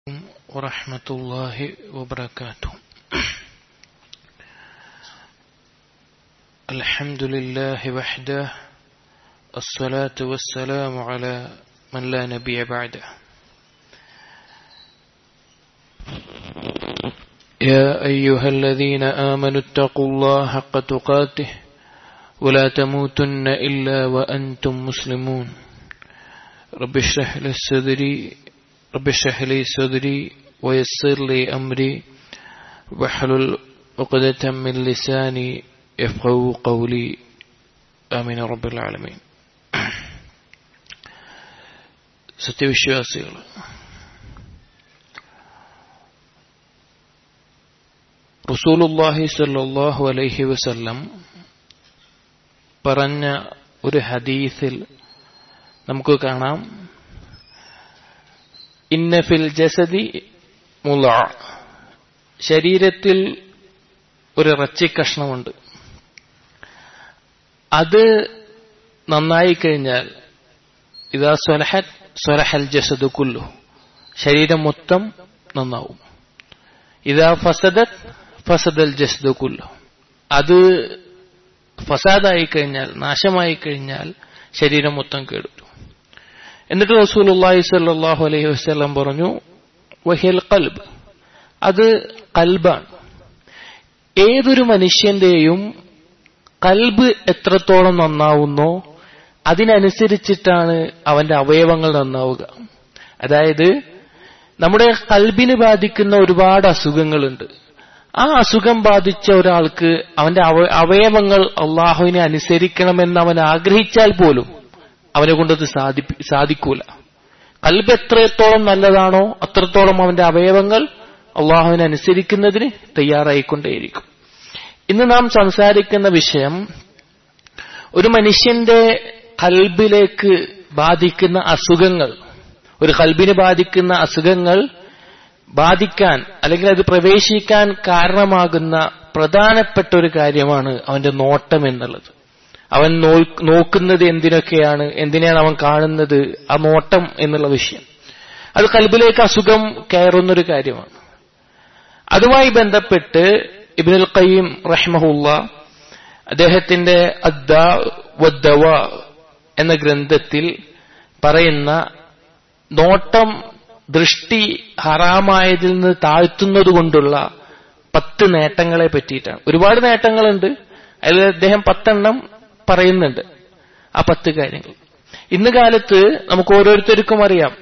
ورحمة الله وبركاته الحمد لله وحده الصلاة والسلام على من لا نبي بعده يا أيها الذين آمنوا اتقوا الله حق تقاته ولا تموتن إلا وأنتم مسلمون رب اشرح لي صدري رب اشرح لي صدري ويسر لي أمري واحلل عقدة من لساني يفقهوا قولي آمين رب العالمين സത്യവിശ്വാസികൾ റസൂലുല്ലാഹി സല്ലാഹു അലൈഹി വസല്ലം പറഞ്ഞ ഒരു ഹദീസിൽ നമുക്ക് കാണാം ഇന്നഫിൽ ജസദി മുല ശരീരത്തിൽ ഒരു ഇറച്ചി കഷ്ണമുണ്ട് അത് നന്നായി കഴിഞ്ഞാൽ ഇതാ സ്വലഹത് സ്വലഹൽ ജസദ് കുല്ലു ശരീരം മൊത്തം നന്നാവും ഇതാ ഫസദത് ഫസദൽ ജസ്ദ് കുല്ലു അത് ഫസാദായി കഴിഞ്ഞാൽ നാശമായി കഴിഞ്ഞാൽ ശരീരം മൊത്തം കേടുവരും എന്നിട്ട് റസൂലുള്ളാഹി സ്വല്ലല്ലാഹു അലൈഹി വസല്ലം പറഞ്ഞു വഹിൽ കൽബ് അത് കൽബാണ് ഏതൊരു മനുഷ്യന്റെയും കൽബ് എത്രത്തോളം നന്നാവുന്നോ അതിനനുസരിച്ചിട്ടാണ് അവന്റെ അവയവങ്ങൾ നന്നാവുക അതായത് നമ്മുടെ കൽബിന് ബാധിക്കുന്ന ഒരുപാട് അസുഖങ്ങളുണ്ട് ആ അസുഖം ബാധിച്ച ഒരാൾക്ക് അവന്റെ അവയവങ്ങൾ അള്ളാഹുവിനെ അനുസരിക്കണമെന്ന് അവൻ ആഗ്രഹിച്ചാൽ പോലും അവനെ കൊണ്ടത് സാധി സാധിക്കൂല കൽബ് എത്രത്തോളം നല്ലതാണോ അത്രത്തോളം അവന്റെ അവയവങ്ങൾ അള്ളാഹുവിനെ അനുസരിക്കുന്നതിന് തയ്യാറായിക്കൊണ്ടേയിരിക്കും ഇന്ന് നാം സംസാരിക്കുന്ന വിഷയം ഒരു മനുഷ്യന്റെ കൽബിലേക്ക് ബാധിക്കുന്ന അസുഖങ്ങൾ ഒരു കൽബിന് ബാധിക്കുന്ന അസുഖങ്ങൾ ബാധിക്കാൻ അല്ലെങ്കിൽ അത് പ്രവേശിക്കാൻ കാരണമാകുന്ന പ്രധാനപ്പെട്ട ഒരു കാര്യമാണ് അവന്റെ നോട്ടം എന്നുള്ളത് അവൻ നോക്കുന്നത് എന്തിനൊക്കെയാണ് എന്തിനാണ് അവൻ കാണുന്നത് ആ നോട്ടം എന്നുള്ള വിഷയം അത് കൽബിലേക്ക് അസുഖം കയറുന്നൊരു കാര്യമാണ് അതുമായി ബന്ധപ്പെട്ട് ഇബിനുൽ ഖയ്യം റഹ്മഹുല്ല അദ്ദേഹത്തിന്റെ അദ്ദവ എന്ന ഗ്രന്ഥത്തിൽ പറയുന്ന നോട്ടം ദൃഷ്ടി ഹറാമായതിൽ നിന്ന് താഴ്ത്തുന്നത് കൊണ്ടുള്ള പത്ത് നേട്ടങ്ങളെ പറ്റിയിട്ടാണ് ഒരുപാട് നേട്ടങ്ങളുണ്ട് അതിൽ അദ്ദേഹം പത്തെണ്ണം പറയുന്നുണ്ട് ആ പത്ത് കാര്യങ്ങൾ ഇന്ന് കാലത്ത് നമുക്ക് ഓരോരുത്തർക്കും അറിയാം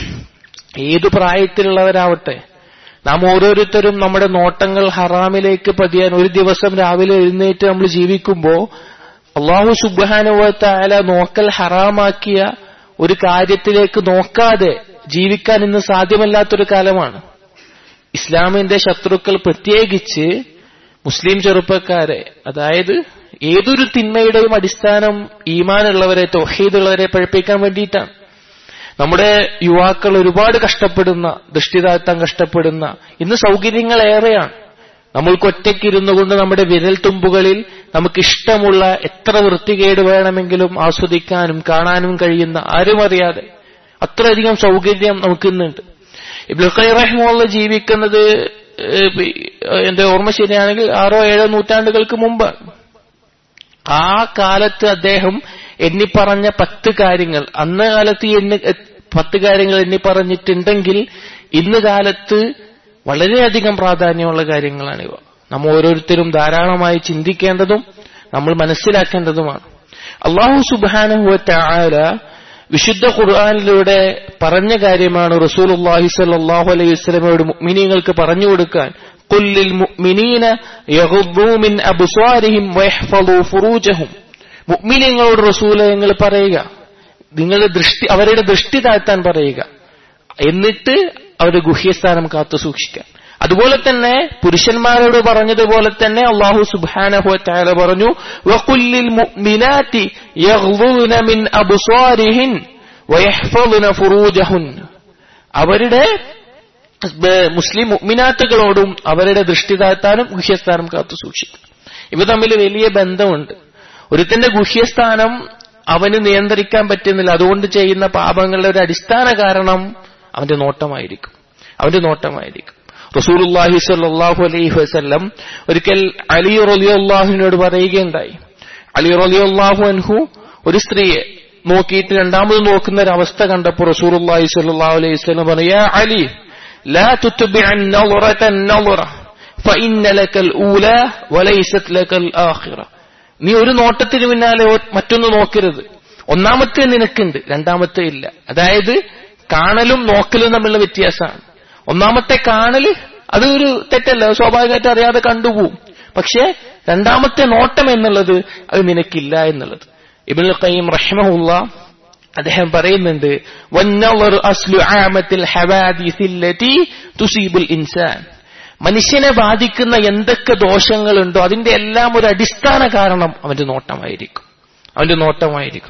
ഏതു പ്രായത്തിലുള്ളവരാവട്ടെ നാം ഓരോരുത്തരും നമ്മുടെ നോട്ടങ്ങൾ ഹറാമിലേക്ക് പതിയാൻ ഒരു ദിവസം രാവിലെ എഴുന്നേറ്റ് നമ്മൾ ജീവിക്കുമ്പോൾ അള്ളാഹു സുബാനുവത്തായ നോക്കൽ ഹറാമാക്കിയ ഒരു കാര്യത്തിലേക്ക് നോക്കാതെ ജീവിക്കാൻ ഇന്ന് സാധ്യമല്ലാത്തൊരു കാലമാണ് ഇസ്ലാമിന്റെ ശത്രുക്കൾ പ്രത്യേകിച്ച് മുസ്ലിം ചെറുപ്പക്കാരെ അതായത് ഏതൊരു തിന്മയുടെയും അടിസ്ഥാനം ഈമാനുള്ളവരെ തൊഹീദുള്ളവരെ പഴപ്പിക്കാൻ വേണ്ടിയിട്ടാണ് നമ്മുടെ യുവാക്കൾ ഒരുപാട് കഷ്ടപ്പെടുന്ന ദൃഷ്ടി താഴ്ത്താൻ കഷ്ടപ്പെടുന്ന ഇന്ന് സൗകര്യങ്ങൾ ഏറെയാണ് നമ്മൾക്ക് ഒറ്റയ്ക്കിരുന്നു കൊണ്ട് നമ്മുടെ വിരൽ തുമ്പുകളിൽ നമുക്കിഷ്ടമുള്ള എത്ര വൃത്തികേട് വേണമെങ്കിലും ആസ്വദിക്കാനും കാണാനും കഴിയുന്ന ആരും അറിയാതെ അത്രയധികം സൗകര്യം നമുക്കിന്നുണ്ട് ഇബ്ലുഖൈ റഹ്മുള്ള ജീവിക്കുന്നത് എന്റെ ഓർമ്മ ശരിയാണെങ്കിൽ ആറോ ഏഴോ നൂറ്റാണ്ടുകൾക്ക് മുമ്പ് ആ കാലത്ത് അദ്ദേഹം എണ്ണി പറഞ്ഞ പത്ത് കാര്യങ്ങൾ അന്ന് കാലത്ത് എണ്ണി പത്ത് കാര്യങ്ങൾ എണ്ണി പറഞ്ഞിട്ടുണ്ടെങ്കിൽ ഇന്ന് കാലത്ത് വളരെയധികം പ്രാധാന്യമുള്ള കാര്യങ്ങളാണിവ നമ്മൾ ഓരോരുത്തരും ധാരാളമായി ചിന്തിക്കേണ്ടതും നമ്മൾ മനസ്സിലാക്കേണ്ടതുമാണ് അള്ളാഹു സുബാനുഹുല വിശുദ്ധ ഖുർആാനിലൂടെ പറഞ്ഞ കാര്യമാണ് റസൂൽ അള്ളാഹി സല്ലാഹു അലൈഹി വസ്ലമയോട് മുഅ്മിനീങ്ങൾക്ക് പറഞ്ഞു കൊടുക്കാൻ കുല്ലിൽ മുഅ്മിനീന യഗ്ദൂ മിൻ അബ്സാരിഹിം വയഹ്ഫളൂ ഫുറൂജഹും മുഅ്മിനീങ്ങളോട് റസൂലെ നിങ്ങൾ പറയുക നിങ്ങൾ ദൃഷ്ടി അവരുടെ ദൃഷ്ടി താഴ്ത്താൻ പറയുക എന്നിട്ട് അവരുടെ ഗുഹ്യസ്ഥാനം കാത്തു സൂക്ഷിക്കാൻ അതുപോലെ തന്നെ പുരുഷന്മാരോട് പറഞ്ഞതുപോലെ തന്നെ അള്ളാഹു സുബാനഹു താല പറഞ്ഞു വകുല്ലിൽ മുഅ്മിനാത്തി യഗ്ദൂന മിൻ അബ്സാരിഹിൻ വയഹ്ഫളുന ഫുറൂജഹുൻ അവരുടെ മുസ്ലിം മുഅ്മിനാത്തുകളോടും അവരുടെ ദൃഷ്ടി താഴ്ത്താനും ഗുഹ്യസ്ഥാനം കാത്തു സൂക്ഷിക്കും ഇവ തമ്മിൽ വലിയ ബന്ധമുണ്ട് ഒരുത്തന്റെ ഗുഹ്യസ്ഥാനം അവന് നിയന്ത്രിക്കാൻ പറ്റുന്നില്ല അതുകൊണ്ട് ചെയ്യുന്ന പാപങ്ങളുടെ ഒരു അടിസ്ഥാന കാരണം അവന്റെ നോട്ടമായിരിക്കും അവന്റെ നോട്ടമായിരിക്കും റസൂലുല്ലാഹി സല്ലാഹു അലൈഹി വസല്ലം ഒരിക്കൽ അലി റലിയുല്ലാഹുവിനോട് പറയുകയുണ്ടായി അലി റലിയുല്ലാഹു അൻഹു ഒരു സ്ത്രീയെ നോക്കിയിട്ട് രണ്ടാമത് നോക്കുന്ന ഒരു അവസ്ഥ കണ്ടപ്പോൾ റസൂലുല്ലാഹി സല്ലാഹു അലൈഹി വസല്ലം പറഞ്ഞു അലി لا تتبع النظرة النظرة فإن لك الأولى وليست لك الآخرة നീ ഒരു നോട്ടത്തിന് പിന്നാലെ മറ്റൊന്ന് നോക്കരുത് ഒന്നാമത്തെ നിനക്കുണ്ട് രണ്ടാമത്തെ ഇല്ല അതായത് കാണലും നോക്കലും തമ്മിലുള്ള വ്യത്യാസമാണ് ഒന്നാമത്തെ കാണല് അത് ഒരു തെറ്റല്ല സ്വാഭാവികമായിട്ട് അറിയാതെ കണ്ടുപോകും പക്ഷേ രണ്ടാമത്തെ നോട്ടം എന്നുള്ളത് അത് നിനക്കില്ല എന്നുള്ളത് ഇബിൻ ഖയ്യിം റഹ്മഹുല്ല അദ്ദേഹം പറയുന്നുണ്ട് ഇൻസാൻ മനുഷ്യനെ ബാധിക്കുന്ന എന്തൊക്കെ ദോഷങ്ങളുണ്ടോ അതിന്റെ എല്ലാം ഒരു അടിസ്ഥാന കാരണം അവന്റെ നോട്ടമായിരിക്കും അവന്റെ നോട്ടമായിരിക്കും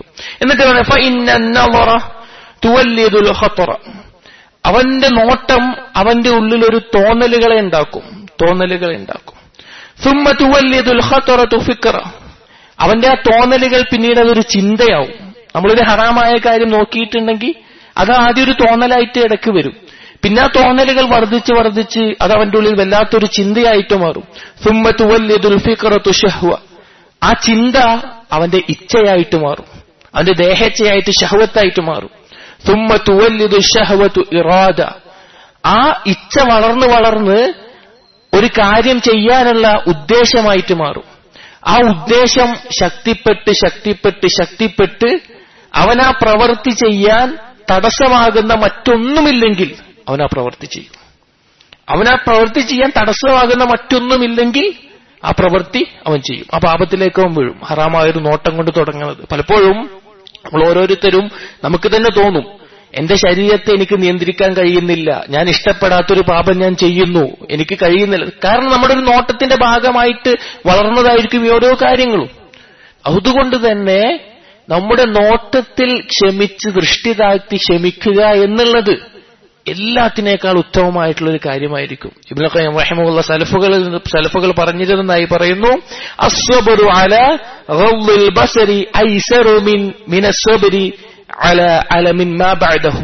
എന്നിട്ട് അവന്റെ നോട്ടം അവന്റെ ഉള്ളിൽ ഒരു തോന്നലുകളെ ഉണ്ടാക്കും തോന്നലുകളെ ഉണ്ടാക്കും സുമ്മ തുവല്യതുൽ ഫിക്ര അവന്റെ ആ തോന്നലുകൾ പിന്നീട് അതൊരു ചിന്തയാവും നമ്മളൊരു ഹറാമായ കാര്യം നോക്കിയിട്ടുണ്ടെങ്കിൽ അത് ആദ്യം ഒരു തോന്നലായിട്ട് ഇടയ്ക്ക് വരും പിന്നെ ആ തോന്നലുകൾ വർദ്ധിച്ച് വർദ്ധിച്ച് അത് അവന്റെ ഉള്ളിൽ വല്ലാത്തൊരു ചിന്തയായിട്ട് മാറും സുമ്മത്ത് വല്യതുൽഫിക്കറത്തു ഷഹ്വ ആ ചിന്ത അവന്റെ ഇച്ഛയായിട്ട് മാറും അവന്റെ ദേഹേച്ഛയായിട്ട് ഷഹവത്തായിട്ട് മാറും സുമ്മത്ത് വല്യതു ഷഹവത്തു ഇറാദ ആ ഇച്ഛ വളർന്ന് വളർന്ന് ഒരു കാര്യം ചെയ്യാനുള്ള ഉദ്ദേശമായിട്ട് മാറും ആ ഉദ്ദേശം ശക്തിപ്പെട്ട് ശക്തിപ്പെട്ട് ശക്തിപ്പെട്ട് അവൻ ആ പ്രവൃത്തി ചെയ്യാൻ തടസ്സമാകുന്ന മറ്റൊന്നുമില്ലെങ്കിൽ അവൻ ആ പ്രവൃത്തി ചെയ്യും അവൻ ആ പ്രവൃത്തി ചെയ്യാൻ തടസ്സമാകുന്ന മറ്റൊന്നുമില്ലെങ്കിൽ ആ പ്രവൃത്തി അവൻ ചെയ്യും ആ പാപത്തിലേക്ക് അവൻ വീഴും ഹറാമായൊരു നോട്ടം കൊണ്ട് തുടങ്ങുന്നത് പലപ്പോഴും നമ്മൾ ഓരോരുത്തരും നമുക്ക് തന്നെ തോന്നും എന്റെ ശരീരത്തെ എനിക്ക് നിയന്ത്രിക്കാൻ കഴിയുന്നില്ല ഞാൻ ഇഷ്ടപ്പെടാത്തൊരു പാപം ഞാൻ ചെയ്യുന്നു എനിക്ക് കഴിയുന്നില്ല കാരണം നമ്മുടെ ഒരു നോട്ടത്തിന്റെ ഭാഗമായിട്ട് വളർന്നതായിരിക്കും ഈ ഓരോ കാര്യങ്ങളും അതുകൊണ്ട് തന്നെ നമ്മുടെ നോട്ടത്തിൽ ക്ഷമിച്ച് ദൃഷ്ടി താഴ്ത്തി ക്ഷമിക്കുക എന്നുള്ളത് എല്ലാത്തിനേക്കാൾ ഉത്തമമായിട്ടുള്ള ഒരു കാര്യമായിരിക്കും ഇബ്നു ഖയ്യിം റഹിമഹുള്ള സലഫുകൾ സലഫുകൾ പറഞ്ഞിരുന്നതായി പറയുന്നു അസ്വബറു അല ഗദ്ദിൽ ബസരി ഐസറു മിൻ മിൻ അസ്വബരി അല അല മിൻ മാ ബഅദഹു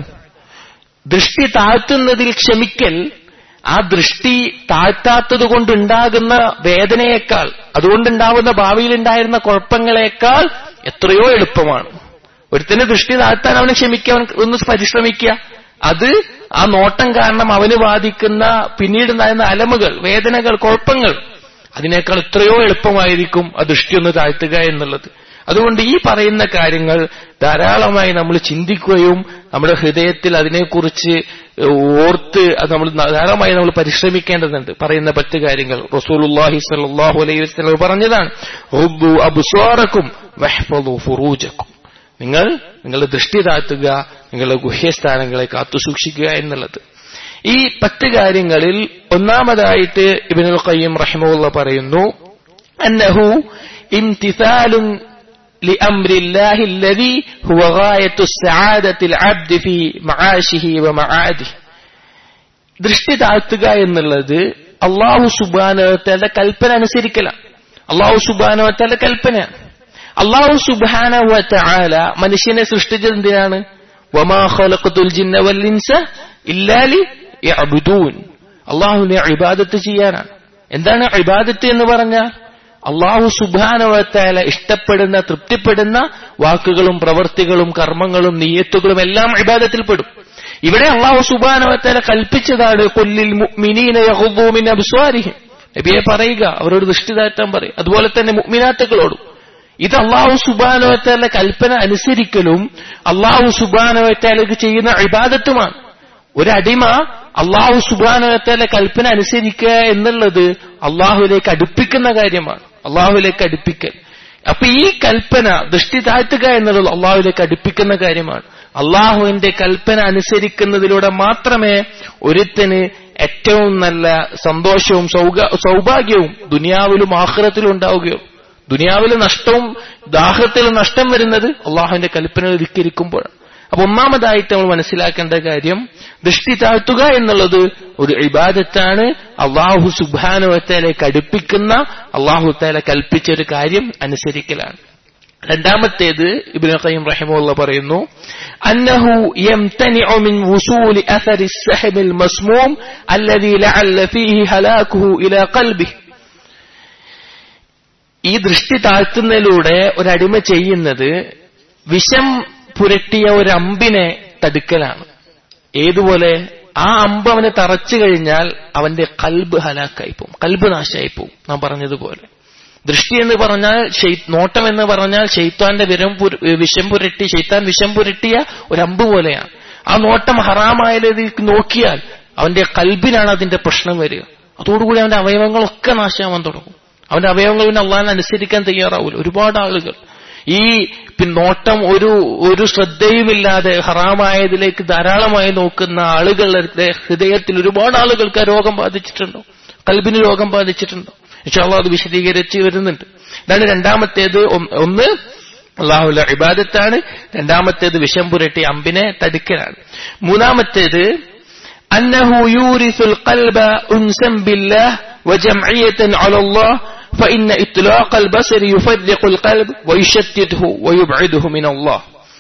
ദൃഷ്ടി താഴ്ത്തുന്നതിൽ ക്ഷമിക്കൽ ആ ദൃഷ്ടി താഴ്ത്താത്തത് കൊണ്ടുണ്ടാകുന്ന വേദനയേക്കാൾ അതുകൊണ്ടുണ്ടാവുന്ന ഭാവിയിൽ ഉണ്ടായിരുന്ന കുഴപ്പങ്ങളെക്കാൾ എത്രയോ എളുപ്പമാണ് ഒരുത്തന് ദൃഷ്ടി താഴ്ത്താൻ അവന് ക്ഷമിക്കാൻ ഒന്ന് പരിശ്രമിക്കുക അത് ആ നോട്ടം കാരണം അവന് ബാധിക്കുന്ന പിന്നീടുണ്ടായിരുന്ന അലമുകൾ വേദനകൾ കുഴപ്പങ്ങൾ അതിനേക്കാൾ എത്രയോ എളുപ്പമായിരിക്കും ആ ദൃഷ്ടി ഒന്ന് താഴ്ത്തുക എന്നുള്ളത് അതുകൊണ്ട് ഈ പറയുന്ന കാര്യങ്ങൾ ധാരാളമായി നമ്മൾ ചിന്തിക്കുകയും നമ്മുടെ ഹൃദയത്തിൽ അതിനെക്കുറിച്ച് ഓർത്ത് അത് നമ്മൾ ധാരാളമായി നമ്മൾ പരിശ്രമിക്കേണ്ടതുണ്ട് പറയുന്ന പത്ത് കാര്യങ്ങൾ റസൂലുല്ലാഹി സല്ലാഹു അലൈഹി വസ്ലം പറഞ്ഞതാണ് അബുസ്വാറക്കും ഫുറൂജക്കും നിങ്ങൾ നിങ്ങളുടെ ദൃഷ്ടി താഴ്ത്തുക നിങ്ങളുടെ ഗുഹ്യസ്ഥാനങ്ങളെ കാത്തുസൂക്ഷിക്കുക എന്നുള്ളത് ഈ പത്ത് കാര്യങ്ങളിൽ ഒന്നാമതായിട്ട് ഇബിനുൽ ഖയ്യം റഹിമുള്ള പറയുന്നു അന്നഹു ഇംതിസാലുൻ لأمر الله الذي هو غاية السعادة العبد في معاشه ومعاده ദൃഷ്ടി താഴ്ത്തുക എന്നുള്ളത് അള്ളാഹു സുബാനവത്തയുടെ കൽപ്പന അനുസരിക്കലാണ് അള്ളാഹു സുബാനവത്തയുടെ കൽപ്പനയാണ് അള്ളാഹു സുബാനവത്ത ആല മനുഷ്യനെ സൃഷ്ടിച്ചത് എന്തിനാണ് അള്ളാഹുവിനെ ഇബാദത്ത് ചെയ്യാനാണ് എന്താണ് ഇബാദത്ത് എന്ന് പറഞ്ഞാൽ അള്ളാഹു സുബാനവത്താല ഇഷ്ടപ്പെടുന്ന തൃപ്തിപ്പെടുന്ന വാക്കുകളും പ്രവൃത്തികളും കർമ്മങ്ങളും നീയത്തുകളും എല്ലാം ഇബാദത്തിൽപ്പെടും ഇവിടെ അള്ളാഹു സുബാനവത്താല കൽപ്പിച്ചതാണ് കൊല്ലിൽ മിനീന അബ്സ്വാരിഹിം നബിയെ പറയുക അവരോട് ദൃഷ്ടി താഴ്ത്താൻ പറയും അതുപോലെ തന്നെ മുഗ്മിനാത്തുകളോടും ഇത് അള്ളാഹു സുബാനവത്താല കൽപ്പന അനുസരിക്കലും അള്ളാഹു സുബാനവത്താലക്ക് ചെയ്യുന്ന ഇബാദത്തുമാണ് ഒരടിമ അള്ളാഹു സുബാനവത്താല കൽപ്പന അനുസരിക്കുക എന്നുള്ളത് അള്ളാഹുലേക്ക് അടുപ്പിക്കുന്ന കാര്യമാണ് അള്ളാഹുലേക്ക് അടുപ്പിക്കൽ അപ്പൊ ഈ കൽപ്പന ദൃഷ്ടി താഴ്ത്തുക എന്നുള്ളത് അള്ളാഹുലേക്ക് അടുപ്പിക്കുന്ന കാര്യമാണ് അള്ളാഹുവിന്റെ കൽപ്പന അനുസരിക്കുന്നതിലൂടെ മാത്രമേ ഒരുത്തന് ഏറ്റവും നല്ല സന്തോഷവും സൗഭാഗ്യവും ദുനിയാവിലും ആഹ്റത്തിലും ഉണ്ടാവുകയുള്ളൂ ദുനിയാവിലെ നഷ്ടവും ദാഹത്തിലും നഷ്ടം വരുന്നത് അള്ളാഹുവിന്റെ കൽപ്പന ധിക്കരിക്കുമ്പോഴാണ് അപ്പൊ ഒന്നാമതായിട്ട് നമ്മൾ മനസ്സിലാക്കേണ്ട കാര്യം ദൃഷ്ടി താഴ്ത്തുക എന്നുള്ളത് ഒരു ഇബാദത്താണ് അള്ളാഹു സുബാനുവത്തേലേക്ക് അടുപ്പിക്കുന്ന അള്ളാഹുത്തേലെ കൽപ്പിച്ച ഒരു കാര്യം അനുസരിക്കലാണ് രണ്ടാമത്തേത് ഇബ്നു ഖയ്യിം റഹിമഹുള്ള പറയുന്നു അന്നഹു യംതനിഉ മിൻ വുസൂലി അഥരി السحب المسموم الذي لعل فيه هلاكه الى قلبه ഈ ദൃഷ്ടി താഴ്ത്തുന്നതിലൂടെ ഒരടിമ ചെയ്യുന്നത് വിഷം പുരട്ടിയ ഒരു അമ്പിനെ തടുക്കലാണ് ഏതുപോലെ ആ അമ്പ് അവനെ തറച്ചു കഴിഞ്ഞാൽ അവന്റെ കൽബ് ഹലാക്കായി പോകും കൽബ് നാശമായി പോകും നാം പറഞ്ഞതുപോലെ ദൃഷ്ടി എന്ന് പറഞ്ഞാൽ ഷെയ്- നോട്ടം എന്ന് പറഞ്ഞാൽ ഷെയ്ത്താന്റെ വിരം പുര- വിഷം പുരട്ടി ഷെയ്ത്താൻ വിഷം പുരട്ടിയ ഒരു അമ്പ് പോലെയാണ് ആ നോട്ടം ഹറാമായതിലേക്ക് നോക്കിയാൽ അവന്റെ കൽബിനാണ് അതിന്റെ പ്രശ്നം വരിക അതോടുകൂടി അവന്റെ അവയവങ്ങളൊക്കെ നാശമാവാൻ തുടങ്ങും അവന്റെ അവയവങ്ങൾ പിന്നെ അള്ളാഹിനെ അനുസരിക്കാൻ തയ്യാറാവില്ല ഒരുപാട് ആളുകൾ ഈ പിന്നെ നോട്ടം ഒരു ഒരു ശ്രദ്ധയുമില്ലാതെ ഹറാമായതിലേക്ക് ധാരാളമായി നോക്കുന്ന ആളുകളുടെ ഹൃദയത്തിൽ ഒരുപാട് ആളുകൾക്ക് ആ രോഗം ബാധിച്ചിട്ടുണ്ടോ കൽബിന് രോഗം ബാധിച്ചിട്ടുണ്ടോ ഇൻഷാല്ലാ അത് വിശദീകരിച്ച് വരുന്നുണ്ട് ഇതാണ് രണ്ടാമത്തേത് ഒന്ന് ഒന്ന് അള്ളാഹുല ഇബാദത്താണ് രണ്ടാമത്തേത് വിഷം പുരട്ടി അമ്പിനെ തടുക്കലാണ് മൂന്നാമത്തേത് أنه يورث القلب أنسا بالله وجمعية على الله فإن إطلاق البصر يفرق القلب ويشتته ويبعده من الله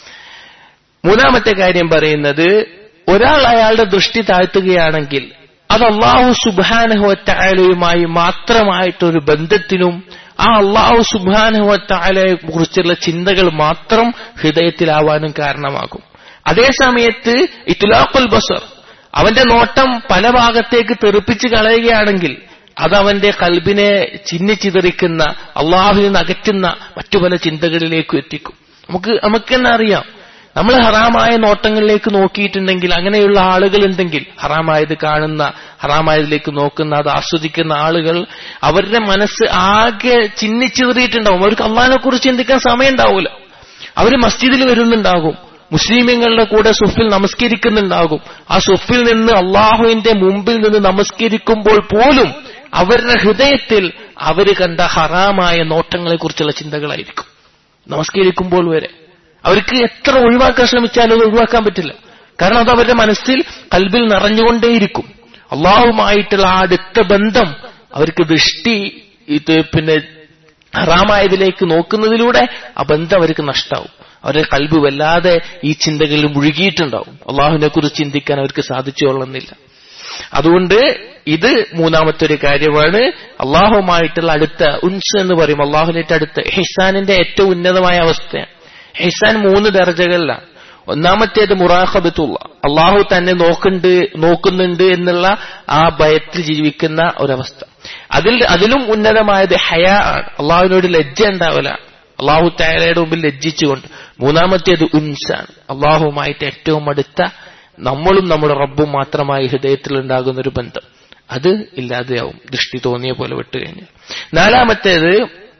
മൂന്നാമത്തെ കാര്യം പറയുന്നത് ഒരാൾ അയാളുടെ ദൃഷ്ടി താഴ്ത്തുകയാണെങ്കിൽ അത് അള്ളാഹു സുബാനഹുവറ്റായാലയുമായി മാത്രമായിട്ടൊരു ബന്ധത്തിനും ആ അള്ളാഹു സുബാനഹുവറ്റായാലയെ കുറിച്ചുള്ള ചിന്തകൾ മാത്രം ഹൃദയത്തിലാവാനും കാരണമാകും അതേ സമയത്ത് ഇത്തുലാഖുൽ ബസർ അവന്റെ നോട്ടം പല ഭാഗത്തേക്ക് തെറിപ്പിച്ച് കളയുകയാണെങ്കിൽ അത് അവന്റെ കൽബിനെ ചിന്നിച്ചിതറിക്കുന്ന അള്ളാഹുവിൽ നിന്ന് അകറ്റുന്ന മറ്റു പല ചിന്തകളിലേക്കും എത്തിക്കും നമുക്ക് നമുക്ക് തന്നെ അറിയാം നമ്മൾ ഹറാമായ നോട്ടങ്ങളിലേക്ക് നോക്കിയിട്ടുണ്ടെങ്കിൽ അങ്ങനെയുള്ള ആളുകൾ ഉണ്ടെങ്കിൽ ഹറാമായത് കാണുന്ന ഹറാമായതിലേക്ക് നോക്കുന്ന അത് ആസ്വദിക്കുന്ന ആളുകൾ അവരുടെ മനസ്സ് ആകെ ചിന്നിച്ചിതറിയിട്ടുണ്ടാവും അവർക്ക് അള്ളാഹിനെ കുറിച്ച് ചിന്തിക്കാൻ സമയം ഉണ്ടാവില്ല അവര് മസ്ജിദിൽ വരുന്നുണ്ടാകും മുസ്ലിമീങ്ങളുടെ കൂടെ സുഫിൽ നമസ്കരിക്കുന്നുണ്ടാകും ആ സുഫിൽ നിന്ന് അള്ളാഹുവിന്റെ മുമ്പിൽ നിന്ന് നമസ്കരിക്കുമ്പോൾ പോലും അവരുടെ ഹൃദയത്തിൽ അവര് കണ്ട ഹറാമായ നോട്ടങ്ങളെ കുറിച്ചുള്ള ചിന്തകളായിരിക്കും നമസ്കരിക്കുമ്പോൾ വരെ അവർക്ക് എത്ര ഒഴിവാക്കാൻ ശ്രമിച്ചാലും അത് ഒഴിവാക്കാൻ പറ്റില്ല കാരണം അത് അവരുടെ മനസ്സിൽ കൽബിൽ നിറഞ്ഞുകൊണ്ടേയിരിക്കും അള്ളാഹുമായിട്ടുള്ള ആ അടുത്ത ബന്ധം അവർക്ക് ദൃഷ്ടി ഇത് പിന്നെ ഹറാമായതിലേക്ക് നോക്കുന്നതിലൂടെ ആ ബന്ധം അവർക്ക് നഷ്ടാവും അവരുടെ കൽബ് വല്ലാതെ ഈ ചിന്തകളിൽ മുഴുകിയിട്ടുണ്ടാവും അള്ളാഹുവിനെ കുറിച്ച് ചിന്തിക്കാൻ അവർക്ക് സാധിച്ചുകൊള്ളുന്നില്ല അതുകൊണ്ട് ഇത് മൂന്നാമത്തെ ഒരു കാര്യമാണ് അള്ളാഹുമായിട്ടുള്ള അടുത്ത ഉൻസ് എന്ന് പറയും അള്ളാഹുവിന്റെ അടുത്ത ഹിസാനിന്റെ ഏറ്റവും ഉന്നതമായ അവസ്ഥയാണ് ഹിസാൻ മൂന്ന് ദർജകളിലാണ് ഒന്നാമത്തേത് മുറാഖബത്തുള്ള അള്ളാഹു തന്നെ നോക്കുന്നുണ്ട് നോക്കുന്നുണ്ട് എന്നുള്ള ആ ഭയത്തിൽ ജീവിക്കുന്ന ഒരവസ്ഥ അതിൽ അതിലും ഉന്നതമായത് ഹയ ആണ് അള്ളാഹുവിനോട് ലജ്ജ ഉണ്ടാവലാണ് അള്ളാഹു തായാലയുടെ മുമ്പിൽ ലജ്ജിച്ചുകൊണ്ട് മൂന്നാമത്തേത് ഉൻസാണ് അള്ളാഹുമായിട്ട് ഏറ്റവും അടുത്ത നമ്മളും നമ്മുടെ റബ്ബും മാത്രമായി ഹൃദയത്തിൽ ഉണ്ടാകുന്ന ഒരു ബന്ധം അത് ഇല്ലാതെയാവും ദൃഷ്ടി തോന്നിയ പോലെ വിട്ടുകഴിഞ്ഞാൽ നാലാമത്തേത്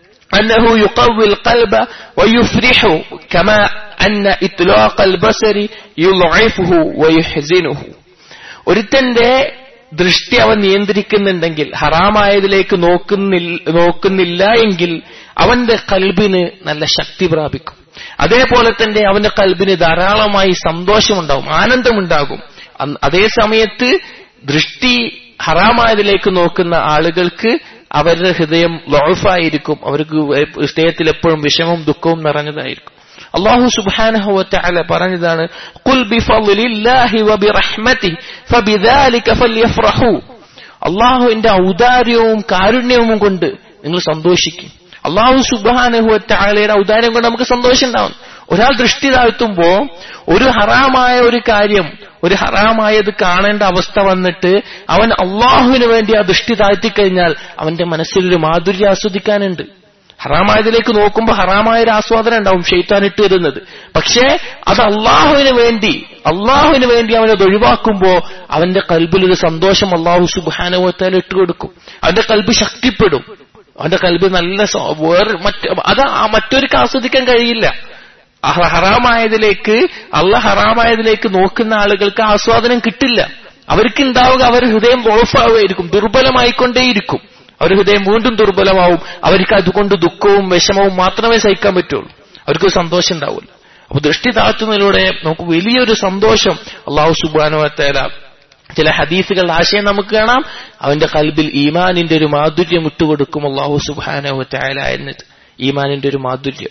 أنه يقوي القلب ويفرحه كما أن إطلاق البصر يضعفه ويحزنه ഒരുത്തന്റെ ദൃഷ്ടി അവൻ നിയന്ത്രിക്കുന്നുണ്ടെങ്കിൽ ഹറാമായതിലേക്ക് നോക്കുന്നില്ല നോക്കുന്നില്ല എങ്കിൽ അവന്റെ കൽബിന് നല്ല ശക്തി പ്രാപിക്കും അതേപോലെ തന്നെ അവന്റെ കൽബിന് ധാരാളമായി സന്തോഷമുണ്ടാവും ആനന്ദമുണ്ടാകും അന്ന് അതേ സമയത്ത് ദൃഷ്ടി ഹറാമായതിലേക്ക് നോക്കുന്ന ആളുകൾക്ക് അവരുടെ ഹൃദയം ലോഫായിരിക്കും അവർക്ക് ഹൃദയത്തിൽ എപ്പോഴും വിഷമവും ദുഃഖവും നിറഞ്ഞതായിരിക്കും അള്ളാഹു സുബാനഹുവല പറഞ്ഞതാണ് "ഖുൽ ബിഫളില്ലാഹി വബിറഹ്മതിഹി ഫബിദാലിക ഫല്യഫ്റഹു." അള്ളാഹുവിന്റെ ഔദാര്യവും കാരുണ്യവും കൊണ്ട് നിങ്ങൾ സന്തോഷിക്കും അള്ളാഹു സുബാനഹുവറ്റാലയുടെ ഔദാര്യം കൊണ്ട് നമുക്ക് സന്തോഷം ഉണ്ടാവും ഒരാൾ ദൃഷ്ടി താഴ്ത്തുമ്പോ ഒരു ഹറാമായ ഒരു കാര്യം ഒരു ഹറാമായത് കാണേണ്ട അവസ്ഥ വന്നിട്ട് അവൻ അള്ളാഹുവിന് വേണ്ടി ആ ദൃഷ്ടി താഴ്ത്തിക്കഴിഞ്ഞാൽ അവന്റെ മനസ്സിൽ ഒരു മാധുര്യം ആസ്വദിക്കാനുണ്ട് ഹറാമായതിലേക്ക് നോക്കുമ്പോൾ ഹറാമായ ഒരു ആസ്വാദനം ഉണ്ടാവും ഷെയ്ത്താൻ ഇട്ട് തരുന്നത് പക്ഷേ അത് അള്ളാഹുവിന് വേണ്ടി അള്ളാഹുവിന് വേണ്ടി അവനത് ഒഴിവാക്കുമ്പോ അവന്റെ കൽബിൽ ഒരു സന്തോഷം അള്ളാഹു സുബാനുവത്താൽ ഇട്ടുകൊടുക്കും അവന്റെ കൽബ് ശക്തിപ്പെടും അവന്റെ കൽബ് നല്ല സ- വേറെ മറ്റ് അത് ആ മറ്റൊരുക്ക് ആസ്വദിക്കാൻ കഴിയില്ല ആ ഹറാമായതിലേക്ക് അള്ള ഹറാമായതിലേക്ക് നോക്കുന്ന ആളുകൾക്ക് ആസ്വാദനം കിട്ടില്ല അവർക്ക് ഉണ്ടാവുക അവർ ഹൃദയം ഓഫാവുകയായിരിക്കും ദുർബലമായിക്കൊണ്ടേയിരിക്കും അവർ ഹൃദയം വീണ്ടും ദുർബലമാവും അവർക്ക് അതുകൊണ്ട് ദുഃഖവും വിഷമവും മാത്രമേ സഹിക്കാൻ പറ്റുള്ളൂ അവർക്ക് സന്തോഷം ഉണ്ടാവില്ല അപ്പൊ ദൃഷ്ടി താഴ്ത്തുന്നതിലൂടെ നമുക്ക് വലിയൊരു സന്തോഷം അള്ളാഹു സുബാനുവത്തേല ചില ഹദീസുകളുടെ ആശയം നമുക്ക് കാണാം അവന്റെ കൽബിൽ ഈമാനിന്റെ ഒരു മാധുര്യം വിട്ടുകൊടുക്കും അള്ളാഹു സുബാനുവത്തേല എന്നിട്ട് ഈമാനിന്റെ ഒരു മാധുര്യം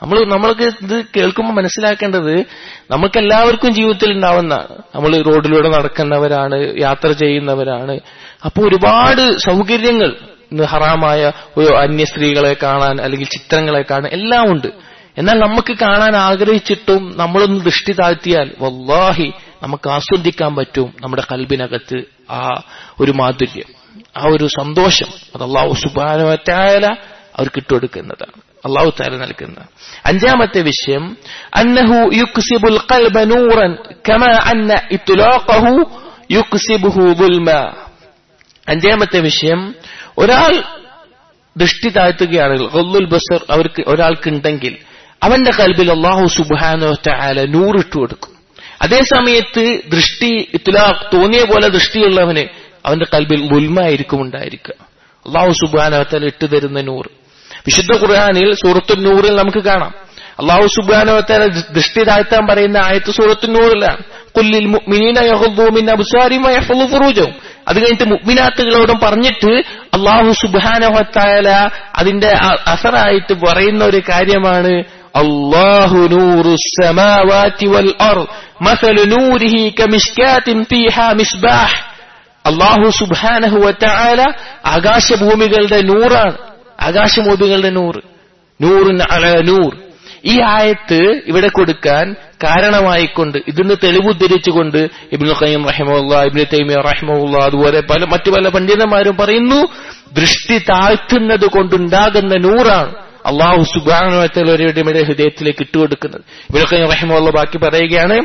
നമ്മൾ നമ്മൾക്ക് ഇത് കേൾക്കുമ്പോൾ മനസ്സിലാക്കേണ്ടത് നമുക്ക് എല്ലാവർക്കും ജീവിതത്തിൽ ഉണ്ടാവുന്നതാണ് നമ്മൾ റോഡിലൂടെ നടക്കുന്നവരാണ് യാത്ര ചെയ്യുന്നവരാണ് അപ്പോൾ ഒരുപാട് സൗകര്യങ്ങൾ ഇന്ന് ഹറാമായ ഒരു അന്യ സ്ത്രീകളെ കാണാൻ അല്ലെങ്കിൽ ചിത്രങ്ങളെ കാണാൻ എല്ലാം ഉണ്ട് എന്നാൽ നമുക്ക് കാണാൻ ആഗ്രഹിച്ചിട്ടും നമ്മളൊന്ന് ദൃഷ്ടി താഴ്ത്തിയാൽ വല്ലാഹി നമുക്ക് ആസ്വദിക്കാൻ പറ്റും നമ്മുടെ കൽബിനകത്ത് ആ ഒരു മാധുര്യം ആ ഒരു സന്തോഷം അത് അള്ളാഹു സുബാനുവറ്റായാല അവർക്ക് ഇട്ടുകൊടുക്കുന്നതാണ് അള്ളാഹു താല നൽകുന്ന അഞ്ചാമത്തെ വിഷയം അന്നഹു യുക്സിബുൽ ഖൽബ നൂറൻ കമ അന്ന ഇത്ലാഖഹു യുക്സിബുഹു ദുൽമ അഞ്ചാമത്തെ വിഷയം ഒരാൾ ദൃഷ്ടി താഴ്ത്തുകയാണെങ്കിൽ ഗുല്ലുൽ ബസർ അവർക്ക് ഒരാൾക്കുണ്ടെങ്കിൽ അവന്റെ കൽബിൽ അള്ളാഹു സുബാനോ ചായാല നൂറിട്ട് കൊടുക്കും അതേ സമയത്ത് ദൃഷ്ടി ഇത്ലാഖ് തോന്നിയ പോലെ ദൃഷ്ടിയുള്ളവന് അവന്റെ കൽബിൽ ഉൽമായിരിക്കും ഉണ്ടായിരിക്കുക അള്ളാഹു സുബാനോ തല ഇട്ടു തരുന്ന നൂറ് വിശുദ്ധ ഖുർആാനിൽ സൂറത്തു നൂറിൽ നമുക്ക് കാണാം അള്ളാഹു സുബാനോ തല ദൃഷ്ടി താഴ്ത്താൻ പറയുന്ന ആയത്ത് സൂറത്തു നൂറിലാണ് കുല്ലിൽ മുഅ്മിനീന യഗ്ദൂ മിൻ അബ്സാരിഹിം വയഹ്ഫളൂ ഫുറൂജഹും അത് കഴിഞ്ഞിട്ട് മുഅ്മിനാത്തുകളോടും പറഞ്ഞിട്ട് അള്ളാഹു സുബ്ഹാനഹു വതആല അതിന്റെ അസറായിട്ട് പറയുന്ന ഒരു കാര്യമാണ് അല്ലാഹു നൂറുസ് സമാവാതി വൽ അർദ് മസലു നൂരിഹി കമിഷ്കാത്തിൻ ഫീഹാ മിസ്ബാഹ് അള്ളാഹു സുബ്ഹാനഹു വതആല ആകാശഭൂമികളുടെ നൂറാണ് ആകാശഭൂമികളുടെ നൂറ് നൂറിന് അല നൂർ ഈ ആയത്ത് ഇവിടെ കൊടുക്കാൻ കാരണമായിക്കൊണ്ട് ഇതിന് തെളിവുദ്ധരിച്ചുകൊണ്ട് ഇബ്നു ഖയ്യം റഹിമുള്ള ഇബ്നു തൈമിയ റഹിമുള്ള അതുപോലെ പല മറ്റു പല പണ്ഡിതന്മാരും പറയുന്നു ദൃഷ്ടി താഴ്ത്തുന്നത് കൊണ്ടുണ്ടാകുന്ന നൂറാണ് അള്ളാഹു സുബാനുവരുടെ ഹൃദയത്തിലേക്ക് ഇട്ടുകൊടുക്കുന്നത് ഇബ്നു ഖയ്യം റഹിമുള്ള ബാക്കി പറയുകയാണ്